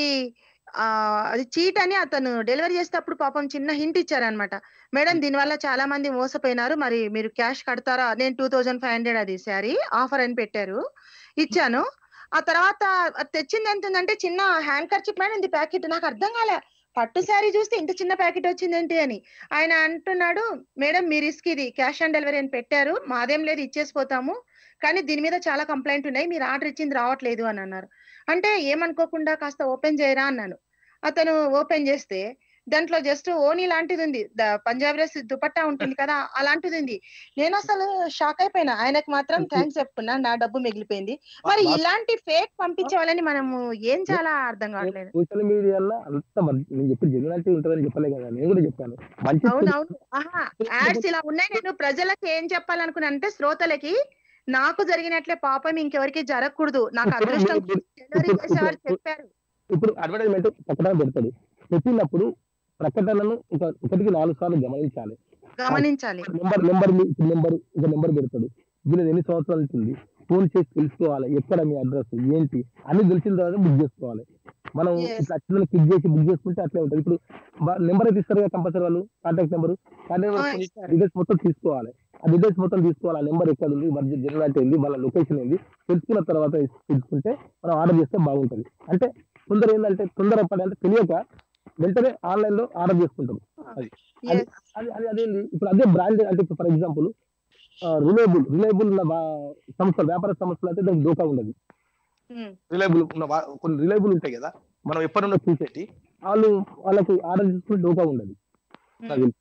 ఆ అది చీట్ అని అతను డెలివరీ చేసేటప్పుడు పాపం చిన్న హింట్ ఇచ్చారనమాట మేడం దీనివల్ల చాలా మంది మోసపోయినారు మరి మీరు క్యాష్ కడతారా నేను టూ థౌజండ్ ఫైవ్ హండ్రెడ్ అది శారీ ఆఫర్ అని పెట్టారు ఇచ్చాను ఆ తర్వాత అది తెచ్చింది ఎంత ఉందంటే చిన్న హ్యాండ్ కర్చిప్ పైన ఉంది ప్యాకెట్ నాకు అర్థం కాలే పట్టు శారీ చూస్తే ఇంత చిన్న ప్యాకెట్ వచ్చింది ఏంటి అని ఆయన అంటున్నాడు మేడం మీ రిస్క్ ఇది క్యాష్ ఆన్ డెలివరీ అని పెట్టారు మాదేం లేదు ఇచ్చేసిపోతాము కానీ దీని మీద చాలా కంప్లైంట్ ఉన్నాయి మీరు ఆర్డర్ ఇచ్చింది రావట్లేదు అని అన్నారు అంటే ఏమనుకోకుండా కాస్త ఓపెన్ చేయరా అన్నాను అతను ఓపెన్ చేస్తే దాంట్లో జస్ట్ ఓనీ లాంటిది ఉంది ద- పంజాబీ డ్రెస్ దుపట్టా ఉంటుంది కదా అలాంటిది ఉంది నేను అసలు షాక్ అయిపోయినా ఆయనకు మాత్రం థ్యాంక్స్ చెప్పుకున్నా నా డబ్బు మిగిలిపోయింది మరి మా- ఇలాంటి ఫేక్ పంపించే వాళ్ళని మనము ఏం చాలా అర్థం కావట్లేదు సోషల్ మీడియాలో అంత మంచి- నేను చెప్పి జెన్యునాలిటీ ఉంటుందని చెప్పలే కదా నేను కూడా చెప్పాను మంచి అవునవును ఆహా యాడ్స్ ఇలా ఉన్నాయి నేను ప్రజలకు ఏం చెప్పాలనుకున్నా అంటే శ్రోతలకి నాకు జరిగినట్లే పాపం ఇంకెవరికి జరగకూడదు నాకు ఇప్పుడు అదృష్టం మీరు- డెలివరీ ఇప్పుడు- చేసేవారు ఇప్పుడు- చెప్పారు ఇప్పుడు అడ్వర్టైజ్మెంట్ ప్రకటన పెడతాడు పెట్టినప్పుడు ప్రకటనను ఒక ఒకటికి నాలుగు సార్లు గమనించాలి గమనించాలి నెంబర్ నెంబర్ నెంబర్ ఒక నెంబర్ పెడతాడు వీళ్ళది ఎన్ని సంవత్సరాలు ఉంటుంది ఫోన్ చేసి తెలుసుకోవాలి ఎక్కడ మీ అడ్రస్ ఏంటి అన్ని తెలిసిన తర్వాత బుక్ చేసుకోవాలి మనం Yes. ఇట్లా అట్లా క్లిక్ చేసి బుక్ చేసుకుంటే అట్లే ఉంటుంది ఇప్పుడు నెంబర్ అయితే ఇస్తారు కదా కంపల్సరీ వాళ్ళు కాంటాక్ట్ నెంబర్ ఆ, ఇస్తారు. డీటెయిల్స్ మొత్తం తీసుకోవాలి ఆ డీటెయిల్స్ మొత్తం తీసుకోవాలి ఆ నెంబర్ ఎక్కడ ఉంది మరి జనరల్ ఏంది వాళ్ళ లొకేషన్ ఏంది తెలుసుకున్న తర్వాత తెలుసుకుంటే మనం ఆర్డర్ చేస్తే బాగుంటుంది అంటే కొందరు ఏంటంటే తొందర పడి అంటే తెలియక వెంటనే ఆన్లైన్ లో ఆర్డర్ చేసుకుంటారు అది Yes. అది అది అదేంటి ఇప్పుడు అదే బ్రాండ్ అంటే ఫర్ ఎగ్జాంపుల్ రిలయబుల్ రిలయబుల్ ఉన్న వా- సంస్థలు వ్యాపార సంస్థలు అయితే దానికి దోకా ఉండదు ఉమ్. రిలయబుల్ ఉన్న వా- కొన్ని రిలయబుల్ ఉంటాయి కదా మనం ఎప్పటి నుండో చూసేటి వాళ్ళు వాళ్ళకి ఆర్డర్ చేసుకుంటే దోకా ఉండదు నాకు తెలుసు.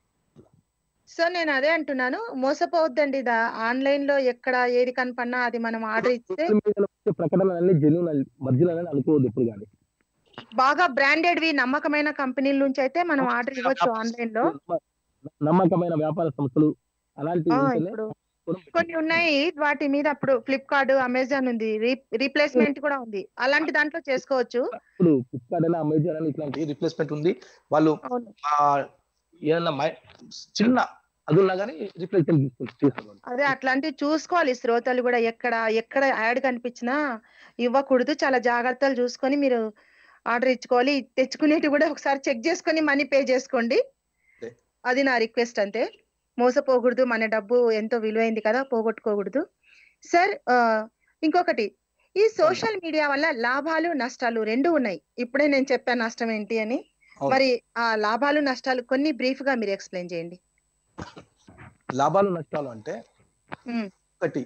సో నేను అదే అంటున్నాను మోసపోవద్దండి ఇదా ఆన్లైన్ లో ఎక్కడ ఏది కనపడినా అది మనం ఆర్డర్ ఇస్తే సోషల్ మీడియాలో వచ్చే ప్రకటనలు అన్ని జెన్యున్ మధ్యలో అనుకోవద్దు ఎప్పుడు కానీ బాగా బ్రాండెడ్ వి నమ్మకమైన కంపెనీల నుంచి అయితే మనం ఆర్డర్ ఇవ్వచ్చు ఆన్లైన్ లో నమ్మకమైన వ్యాపార సంస్థలు అలాంటివి ఆ, ఉంటేనే ఇప్పుడు కొనం కొన్ని ఉన్నాయి వాటి మీద అప్పుడు ఫ్లిప్కార్ట్ అమెజాన్ ఉంది రీప్లేస్మెంట్ కూడా ఉంది అలాంటి దాంట్లో చేసుకోవచ్చు ఇప్పుడు ఫ్లిప్కార్ట్ అయినా అమెజాన్ అని ఇట్లాంటి రిప్లేస్మెంట్ ఉంది వాళ్ళు అవును ఆ, ఏదన్నా మై- చిన్న అది ఉన్నా కానీ రిప్లేస్మెంట్ తీసుకుంటారు తీసుకోవాలి అదే అట్లాంటివి చూసుకోవాలి శ్రోతలు కూడా ఎక్కడ ఎక్కడ యాడ్ కనిపించినా ఇవ్వకూడదు చాలా జాగ్రత్తలు చూసుకొని మీరు ఆర్డర్ ఇచ్చుకోవాలి తెచ్చుకునేటి కూడా ఒకసారి చెక్ చేసుకొని మనీ పే చేసుకోండి అదే. అది నా రిక్వెస్ట్ అంతే మోసపోకూడదు మన డబ్బు ఎంతో విలువైంది కదా పోగొట్టుకోకూడదు సార్ ఆ, ఇంకొకటి ఈ సోషల్ మీడియా వల్ల లాభాలు నష్టాలు రెండు ఉన్నాయి ఇప్పుడే నేను చెప్పాను నష్టం ఏంటి అని అవును. మరి ఆ లాభాలు నష్టాలు కొన్ని బ్రీఫ్ గా మీరు ఎక్స్ప్లెయిన్ చేయండి లాభాలు నష్టాలు అంటే ఉమ్, ఒకటి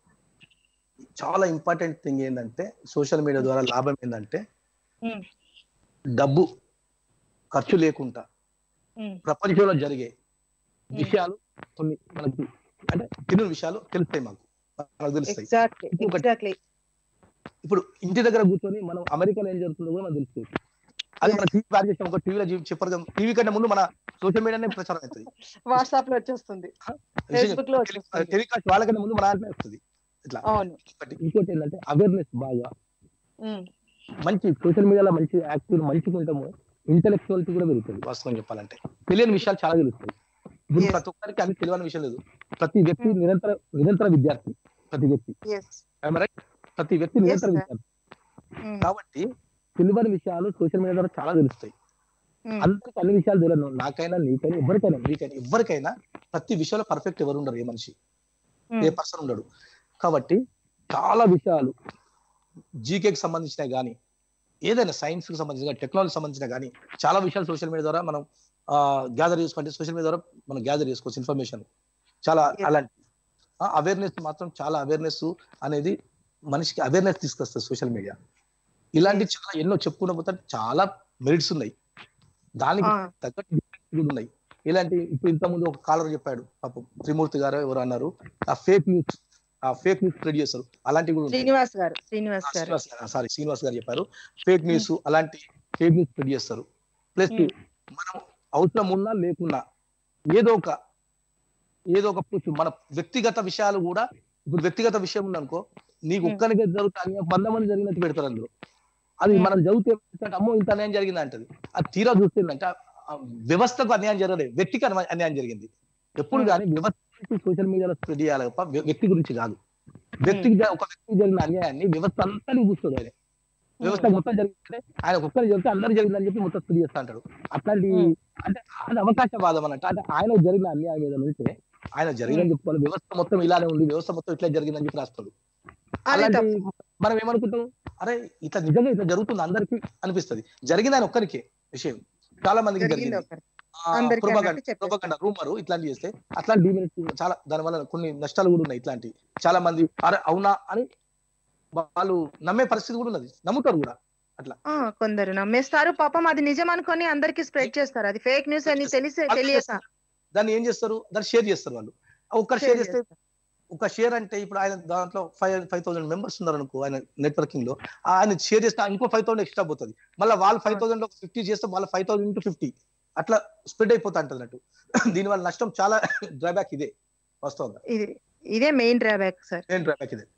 చాలా ఇంపార్టెంట్ థింగ్ ఏంటంటే సోషల్ మీడియా ద్వారా లాభం ఏంటంటే ఉమ్, డబ్బు ఖర్చు లేకుండా ఉమ్, ప్రపంచంలో జరిగే విషయాలు కొన్ని మనకి అంటే తెలియని విషయాలు తెలుస్తాయి మాకు మనకు తెలుస్తాయి ఎగ్జాక్ట్లీ ఇంకొకటి. ఎగ్జాక్ట్లీ ఇప్పుడు ఇంటి దగ్గర కూర్చొని మనం అమెరికాలో ఏం జరుగుతుందో కూడా మనకు తెలుస్తుంది అది మన టీవీ వారి చేసిన ఒక టీవీలో చెప్పారు కదా టీవీ కంటే ముందు మన సోషల్ మీడియానే ప్రచారం అవుతుంది వాట్సాప్ లో వచ్చేస్తుంది ఫేస్బుక్ లో వచ్చేస్తుంది టెలికాస్ట్ వాళ్ళకంటే ముందు మన దాంట్లో వస్తుంది ఇట్లా అవును ఒకటి ఇంకోటి ఏంటంటే అవేర్నెస్ బాగా ఉమ్, మంచి సోషల్ మీడియాలో మంచి యాక్టివ్ మంచిగా ఉంటాము ఇంటెలెక్చువాలిటీ కూడా పెరుగుతుంది వాస్తవం చెప్పాలంటే తెలియని విషయాలు చాలా తెలుస్తాయి ఇప్పుడు Yes. ప్రతి ఒక్కరికి అన్ని తెలియని విషయం లేదు ప్రతి వ్యక్తి నిరంతర నిరంతర విద్యార్థి ప్రతి వ్యక్తి yes. Am I right? ప్రతి వ్యక్తి నిరంతర sir. విద్యార్థి ఉమ్, కాబట్టి తెలియని విషయాలు సోషల్ మీడియా ద్వారా చాలా తెలుస్తాయి ఉమ్, అందరికి అన్ని విషయాలు తెలియదు నాకైనా నీకైనా ఎవరికైనా నీకైనా ఎవరికైనా ప్రతి విషయంలో పర్ఫెక్ట్ ఎవరు ఉండరు ఏ మనిషి ఏ ఉమ్, పర్సన్ ఉండడు కాబట్టి చాలా విషయాలు జీకేకి సంబంధించిన కానీ ఏదైనా సైన్స్ కి సంబంధించిన టెక్నాలజీ సంబంధించిన కానీ చాలా విషయాలు సోషల్ మీడియా ద్వారా మనం గ్యాదర్ చేసుకుంటే సోషల్ మీడియా ద్వారా మనం గ్యాదర్ చేసుకోవచ్చు ఇన్ఫర్మేషన్ చాలా Yes. అలాంటి అవేర్నెస్ మాత్రం చాలా అవేర్నెస్ అనేది మనిషికి అవేర్నెస్ తీసుకొస్తుంది సోషల్ మీడియా ఇలాంటి చాలా ఎన్నో చెప్పుకుంటూ పోతే చాలా మెరిట్స్ ఉన్నాయి దానికి ఆ, తగ్గట్టు డిఫరెన్స్ కూడా ఉన్నాయి ఇలాంటి ఇప్పుడు ఇంతకుముందు ఒక కాలర్ చెప్పాడు పాపం త్రిమూర్తి గారు ఎవరు అన్నారు ఆ ఫేక్ న్యూస్ ఆ ఫేక్ న్యూస్ స్ప్రెడ్ చేస్తారు అలాంటివి కూడా ఉంటాయి. శ్రీనివాస్ గారు శ్రీనివాస్ గారు శ్రీనివాస్ గారు సారీ శ్రీనివాస్ గారు చెప్పారు ఫేక్ న్యూస్ అలాంటి ఫేక్ న్యూస్ స్ప్రెడ్ చేస్తారు ప్లస్ Hmm. మనం అవసరం ఉన్నా లేకున్నా ఏదో ఒక ఏదో ఒక పుచ్చు మన వ్యక్తిగత విషయాలు కూడా ఇప్పుడు వ్యక్తిగత విషయం ఉందనుకో నీకు Hmm. ఒక్కరికే జరుగుతాయి వంద మంది జరిగినట్టు పెడతారు అందులో అది Hmm. మనం చదివితే ఏమవుతుందంటే, అమ్మో ఇంత అన్యాయం జరిగింది అంటది అది తీరా చూస్తుందంటే ఆ- ఆ వ్యవస్థకు అన్యాయం జరగలేదు వ్యక్తికి అన్వ- అన్యాయం జరిగింది ఎప్పుడు Hmm. కానీ వ్యవస్థ సోషల్ మీడియాలో స్ప్రెడ్ చేయాలి తప్ప వ్య- వ్యక్తి గురించి కాదు వ్యక్తికి జ- ఒక వ్యక్తికి జరిగిన అన్యాయాన్ని వ్యవస్థ అంతా చూస్తుంది ఆయన వ్యవస్థ మొత్తం జరిగితే ఆయన ఒక్కరు చెప్తే అందరు జరిగిందని చెప్పి మొత్తం స్ప్రెడ్ చేస్తా అంటాడు అట్లాంటి Hmm. అంటే అది అవకాశవాదం అన్నట్టు అంటే ఆయన జరిగిన అన్యాయం ఏదైనా ఉంటే ఆయన జరిగిందని చెప్పుకోవాలి వ్యవస్థ మొత్తం ఇలానే ఉంది వ్యవస్థ మొత్తం ఇట్లా జరిగిందని చెప్పి రాస్తాడు అది అలాంటి తప్పు మనం ఏమనుకుంటాం అరే ఇట్లా నిజంగా ఇట్లా జరుగుతుంది అందరికి అనిపిస్తది జరిగింది ఆయన ఒక్కరికే విషయం చాలా మందికి జరిగింది జరిగింది ఒకటి అందరికీ అన్నట్టు చెప్పేస్తారు. ప్రొపగండ రూమర్ ఇట్లాంటి చేస్తే అట్లాంటి డిమినిట్ చాలా దాని వల్ల కొన్ని నష్టాలు కూడా ఉన్నాయి ఇట్లాంటి చాలా మంది అరే అవునా అని వాళ్ళు నమ్మే పరిస్థితి కూడా ఉన్నది నమ్ముతారు కూడా ఆ, కొందరు నమ్మేస్తారు పాపం అది నిజం అనుకొని అందరికి స్ప్రెడ్ చేస్తారు అది ఫేక్ న్యూస్ అని తెలిసే తెలియక దాన్ని ఏం చేస్తారు దాన్ని షేర్ చేస్తారు వాళ్ళు ఒక్కరు షేర్ చేస్తే ఒక షేర్ అంటే ఇప్పుడు ఆయన దాంట్లో ఫైవ్ ఫైవ్ థౌసండ్ మెంబర్స్ ఉన్నారు అనుకో ఆయన నెట్వర్కింగ్ లో ఆయన షేర్ చేస్తే ఇంకో ఫైవ్ థౌసండ్ ఎక్స్ట్రా పోతుంది మళ్ళీ వాళ్ళు ఫైవ్ థౌసండ్ లో ఫిఫ్టీ చేస్తే వాళ్ళ ఫైవ్ థౌసండ్ ఇంటూ ఫిఫ్టీ అట్లా స్ప్రెడ్ అయిపోతా ఉంటుంది అన్నట్టు దీనివల్ల నష్టం చాలా డ్రాబ్యాక్ ఇదే వాస్తవంగా ఇది ఇదే మెయిన్ డ్రాబ్యాక్ సార్ ఏం డ్రాబ్యాక్ ఇదే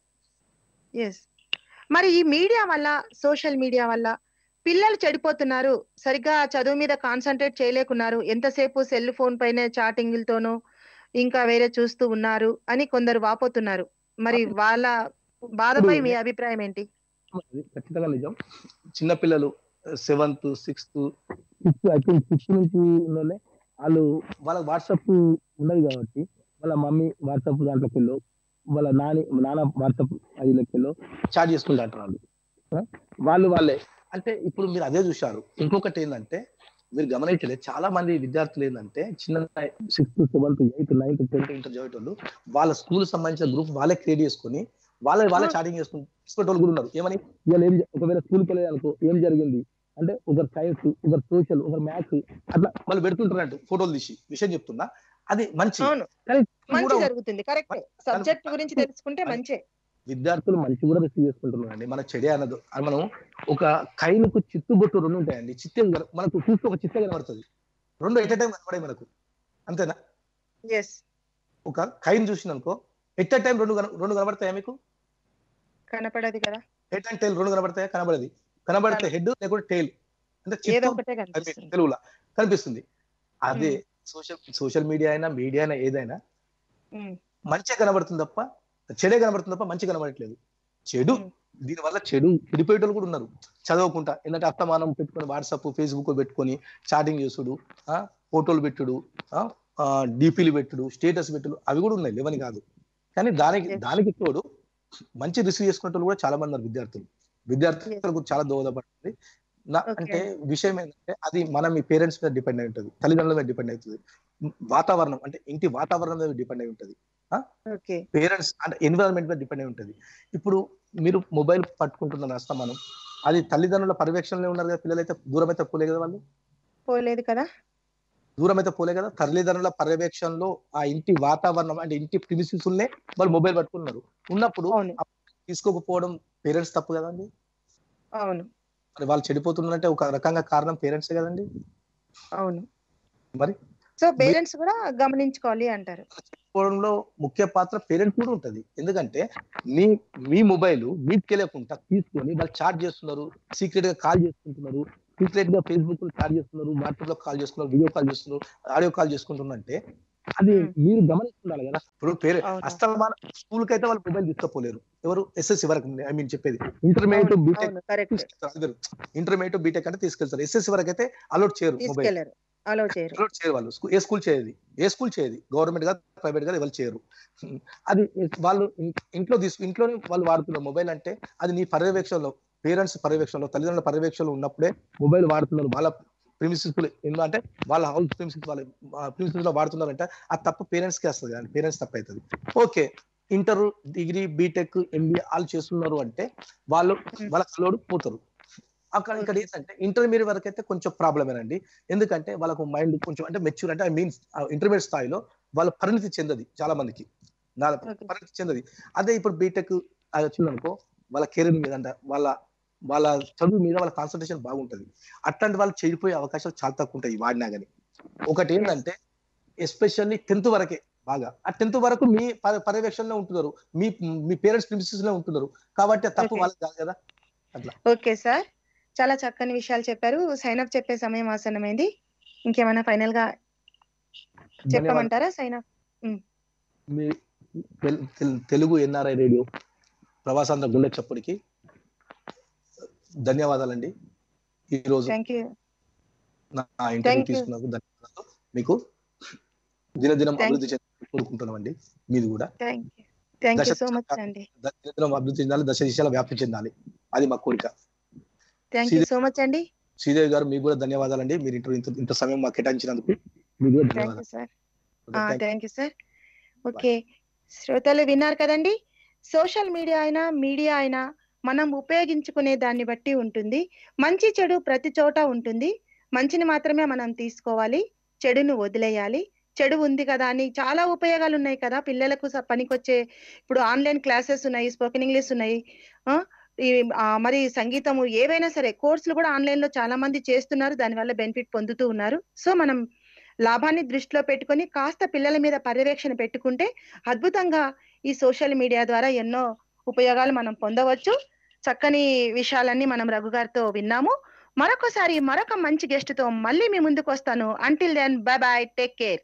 ఎస్ మరి ఈ మీడియా వల్ల సోషల్ మీడియా వల్ల పిల్లలు చెడిపోతున్నారు సరిగ్గా చదువు మీద కాన్సన్ట్రేట్ చేయలేకున్నారు ఎంతసేపు సెల్ ఫోన్ పైన చాటింగ్లతోనూ ఇంకా వేరే చూస్తూ ఉన్నారు అని కొందరు వాపోతున్నారు మరి వాళ్ళ బాధపై మీ అభిప్రాయం ఏంటి అది ఖచ్చితంగా నిజం చిన్నపిల్లలు seventh sixth fifth I think fifth నుంచి ఉన్నోళ్ళే వాళ్ళు వాళ్ళ వాట్సాప్ ఉన్నది కాబట్టి వాళ్ళ మమ్మీ వాట్సాప్ దాంట్లోకి వెళ్ళు వాళ్ళ నాని నాన్న వాట్సాప్ అది లెక్కలో చాట్ చేసుకుంటూ అంటారు వాళ్ళు ఆ? వాళ్ళు వాళ్ళే అంటే ఇప్పుడు మీరు అదే చూశారు ఇంకొకటి ఏంటంటే మీరు గమనించలేదు చాలా మంది విద్యార్థులు ఏంటంటే చిన్న sixth seventh eighth ninth tenth inter చదివేటోళ్ళు వాళ్ళ స్కూల్ సంబంధించిన గ్రూప్ వాళ్ళే క్రియేట్ చేసుకొని వాళ్ళే వాళ్ళే చాటింగ్ చేసుకుని వాళ్ళు కూడా ఉన్నారు ఏమని ఇవాళ ఏం జ- ఒకవేళ స్కూల్కి వెళ్ళేది అనుకో ఏం జరిగింది అంటే ఒకరు సైన్స్ ఒకరు సోషల్ ఒకరు మ్యాథ్స్ అట్లా వాళ్ళు పెడుతుంటారంట ఫోటోలు తీసి విషయం చెప్తున్నా అది మంచి అవును కానీ మంచి కూడా జరుగుతుంది కరెక్ట్ సబ్జెక్ట్ గురించి తెలుసుకుంటే మంచి విద్యార్థులు మంచి కూడా రిసీవ్ చేసుకుంటున్నారండి మన చెడే అనదు అది మనం ఒక కైనుకు చిత్తుబొట్టు రెండు ఉంటాయండి చిత్తం కన- మనకు చూస్తే ఒక చిత్తం కనబడుతుంది రెండు ఎట్ టైం కనబడే మనకు అంతేనా ఎస్ ఒక కైన్ చూసిననుకో ఎట్ టైం రెండు కన- రెండు కనబడతాయా మీకు కనపడదు కదా హెడ్ అండ్ టైల్ రెండు కనబడతాయా కనబడది కనబడితే హెడ్ లేకుంటే టైల్ అంటే ఏదో చిత్తు ఒకటే కనిపిస్తుంది తెలుగులో కనిపిస్తుంది అదే మ్మ్. సోషల్ సోషల్ మీడియా అయినా మీడియా అయినా ఏదైనా ఉమ్, మంచిగా కనబడుతుంది తప్ప చెడే కనబడుతుంది తప్ప మంచి కనబడట్లేదు చెడు మ్మ్. దీని వల్ల చెడు చెడిపోయేటోళ్ళు కూడా ఉన్నారు చదవకుండా ఏంటంటే అస్తమానం పెట్టుకొని వాట్సాప్ ఫేస్బుక్ పెట్టుకొని చాటింగ్ చేసుడు ఆ, ఫోటోలు పెట్టుడు డిపిలు పెట్టుడు స్టేటస్ పెట్టుడు అవి కూడా ఉన్నాయి లేవని కాదు కానీ దానికి Yes. దానికి తోడు మంచి రిసీవ్ చేసుకునే వాళ్ళు కూడా చాలా మంది ఉన్నారు విద్యార్థులు విద్యార్థులకు చాలా దోహదపడుతుంది నా Okay. అంటే విషయం ఏంటంటే అది మనం మీ పేరెంట్స్ మీద డిపెండ్ అయి ఉంటుంది తల్లిదండ్రుల మీద డిపెండ్ అవుతుంది వాతావరణం అంటే ఇంటి వాతావరణం మీద డిపెండ్ అయి ఉంటుంది ఓకే పేరెంట్స్ అంటే ఎన్విరాన్మెంట్ మీద డిపెండ్ అయి ఉంటుంది ఇప్పుడు మీరు మొబైల్ పట్టుకుంటున్నారు అస్తమానం అది తల్లిదండ్రుల పర్యవేక్షణలో ఉన్నారు కదా పిల్లలు అయితే దూరం అయితే పోలే కదా వాళ్ళు పోలేదు కదా దూరం అయితే పోలే కదా తల్లిదండ్రుల పర్యవేక్షణలో ఆ ఇంటి వాతావరణం అంటే ఇంటి ప్రిమిసిస్ ఉన్నే వాళ్ళు మొబైల్ పట్టుకున్నారు ఉన్నప్పుడు అవును తీసుకోకపోవడం పేరెంట్స్ తప్పు కదండి అవును మరి వాళ్ళు చెడిపోతున్నారంటే ఒక రకంగా కారణం పేరెంట్స్ కదండి అవును మరి సో పేరెంట్స్ కూడా గమనించుకోవాలి అంటారు పోవడంలో ముఖ్య పాత్ర పేరెంట్స్ కూడా ఉంటది ఎందుకంటే మీ మీ మొబైల్ మీకు తెలియకుండా తీసుకొని వాళ్ళు చాట్ చేస్తున్నారు సీక్రెట్ గా కాల్ చేసుకుంటున్నారు సీక్రెట్ గా ఫేస్బుక్ లో చాట్ చేస్తున్నారు వాట్సాప్ లో కాల్ చేస్తున్నారు వీడియో కాల్ చేస్తున్నారు ఆడియో కాల్ చేసుకుంటున్నారంటే అది Hmm. మీరు గమనిస్తుండాలి కదా ఇప్పుడు పేరే అవును. అస్తమాన స్కూల్ కి అయితే వాళ్ళు మొబైల్ తీసుకపోలేరు ఎవరు ఎస్ఎస్సి వరకు ఐ మీన్ చెప్పేది ఇంటర్మీడియట్ అవును, బీటెక్ అవును కరెక్ట్ ఇంటర్మీడియట్ బీటెక్ అంటే తీసుకెళ్తారు ఎస్ఎస్సి వరకు అయితే అలౌట్ చేయరు మొబైల్ తీసుకెళ్లారు అలౌ చేయరు అలౌట్ చేయరు వాళ్ళు స్కూ- ఏ స్కూల్ చేయదు ఏ స్కూల్ చేయదు గవర్నమెంట్ గా ప్రైవేట్ గా ఎవరు చేయరు అది వాళ్ళు ఇన్- ఇంట్లో తీసుకు ఇంట్లోనే వాళ్ళు వాడుతున్నారు మొబైల్ అంటే అది నీ పర్యవేక్షణలో పేరెంట్స్ పర్యవేక్షణలో తల్లిదండ్రుల పర్యవేక్షణలో ఉన్నప్పుడే మొబైల్ వాడుతున్నారు వాళ్ళ ప్రిమిసిస్ అంటే వాళ్ళ హౌస్ ప్రిమిసిస్ వాళ్ళ ప్రిమిసిస్ లో వాడుతున్నారంటే ఆ తప్పు పేరెంట్స్ కి వస్తుంది కానీ పేరెంట్స్ తప్పు అవుతుంది okay inter degree BTech MBA వాళ్ళు చేస్తున్నారు అంటే వాళ్ళు వాళ్ళ కలోడు పోతారు అక్కడ ఇక్కడ ఏంటంటే ఇంటర్మీడియట్ వరకు అయితే కొంచెం ప్రాబ్లమేనండి ఎందుకంటే వాళ్ళకు మైండ్ కొంచెం అంటే మెచ్యూర్ అంటే ఐ మీన్స్ ఇంటర్మీడియట్ స్థాయిలో వాళ్ళ పరిణితి చెందది చాలా మందికి నా Okay. పరిణితి చెందది అదే ఇప్పుడు బీటెక్ అది వచ్చిందనుకో వాళ్ళ కెరీర్ మీద అంటే వాళ్ళ వాళ్ళ చదువు మీద వాళ్ళ కాన్సన్ట్రేషన్ బాగుంటది అట్లాంటి వాళ్ళు చెడిపోయే అవకాశాలు చాలా తక్కువ ఉంటాయి వాడినా గానీ ఒకటి ఏంటంటే ఎస్పెషల్లీ టెన్త్ వరకే బాగా ఆ టెన్త్ వరకు మీ ప- పర్యవేక్షణలో ఉంటున్నారు మీ మీ పేరెంట్స్ ప్రిన్సిస్ లో ఉంటున్నారు కాబట్టి ఆ తప్పు Okay. వాళ్ళకి కాదు కదా ఓకే సార్ చాలా చక్కని విషయాలు చెప్పారు సైన్ అప్ చెప్పే సమయం ఆసన్నమైంది ఇంకేమైనా ఫైనల్ గా ధన్యవాదాలు. చెప్పమంటారా సైన్ అప్ మీ తెల్- తెల్- తెలుగు ఎన్ఆర్ఐ రేడియో ప్రవాసాంధ్ర గుండె చప్పుడికి ధన్యవాదాలండి ఈ రోజు థ్యాంక్ యూ నా ఇంటర్వ్యూ Thank you. తీసుకున్నందుకు ధన్యవాదాలు మీకు దినదినం Thank అభివృద్ధి చెందాలని కోరుకుంటున్నామండి మీది కూడా థ్యాంక్ యూ థ్యాంక్ యూ దశ సో మచ్ అండి ద- దినదినం అభివృద్ధి చెందాలి దశ దిశల వ్యాప్తి చెందాలి అది మా కోరిక థ్యాంక్ యూ సో మచ్ అండి శ్రీదేవి గారు మీకు కూడా ధన్యవాదాలండి మీరు ఇంటర్ ఇంత ఇంత సమయం మాకు కేటాయించినందుకు మీకు కూడా థ్యాంక్ యూ ధన్యవాదాలు sir Thank you. Thank you sir okay శ్రోతలు విన్నారు కదండి సోషల్ మీడియా అయినా మీడియా అయినా మనం ఉపయోగించుకునే దాన్ని బట్టి ఉంటుంది మంచి చెడు ప్రతి చోట ఉంటుంది మంచిని మాత్రమే మనం తీసుకోవాలి చెడును వదిలేయాలి చెడు ఉంది కదా అని చాలా ఉపయోగాలు ఉన్నాయి కదా పిల్లలకు స- పనికొచ్చే ఇప్పుడు ఆన్లైన్ క్లాసెస్ ఉన్నాయి స్పోకెన్ ఇంగ్లీష్ ఉన్నాయి ఆ, ఈ ఆ, మరి సంగీతము ఏవైనా సరే కోర్సులు కూడా ఆన్లైన్ లో చాలా మంది చేస్తున్నారు దానివల్ల బెనిఫిట్ పొందుతూ ఉన్నారు సో మనం లాభాన్ని దృష్టిలో పెట్టుకొని కాస్త పిల్లల మీద పర్యవేక్షణ పెట్టుకుంటే అద్భుతంగా ఈ సోషల్ మీడియా ద్వారా ఎన్నో ఉపయోగాలు మనం పొందవచ్చు చక్కని విషయాలన్నీ మనం రఘు గారితో విన్నాము మరొకసారి మరొక మంచి గెస్ట్ తో మళ్ళీ మీ ముందుకు వస్తాను until then bye bye take care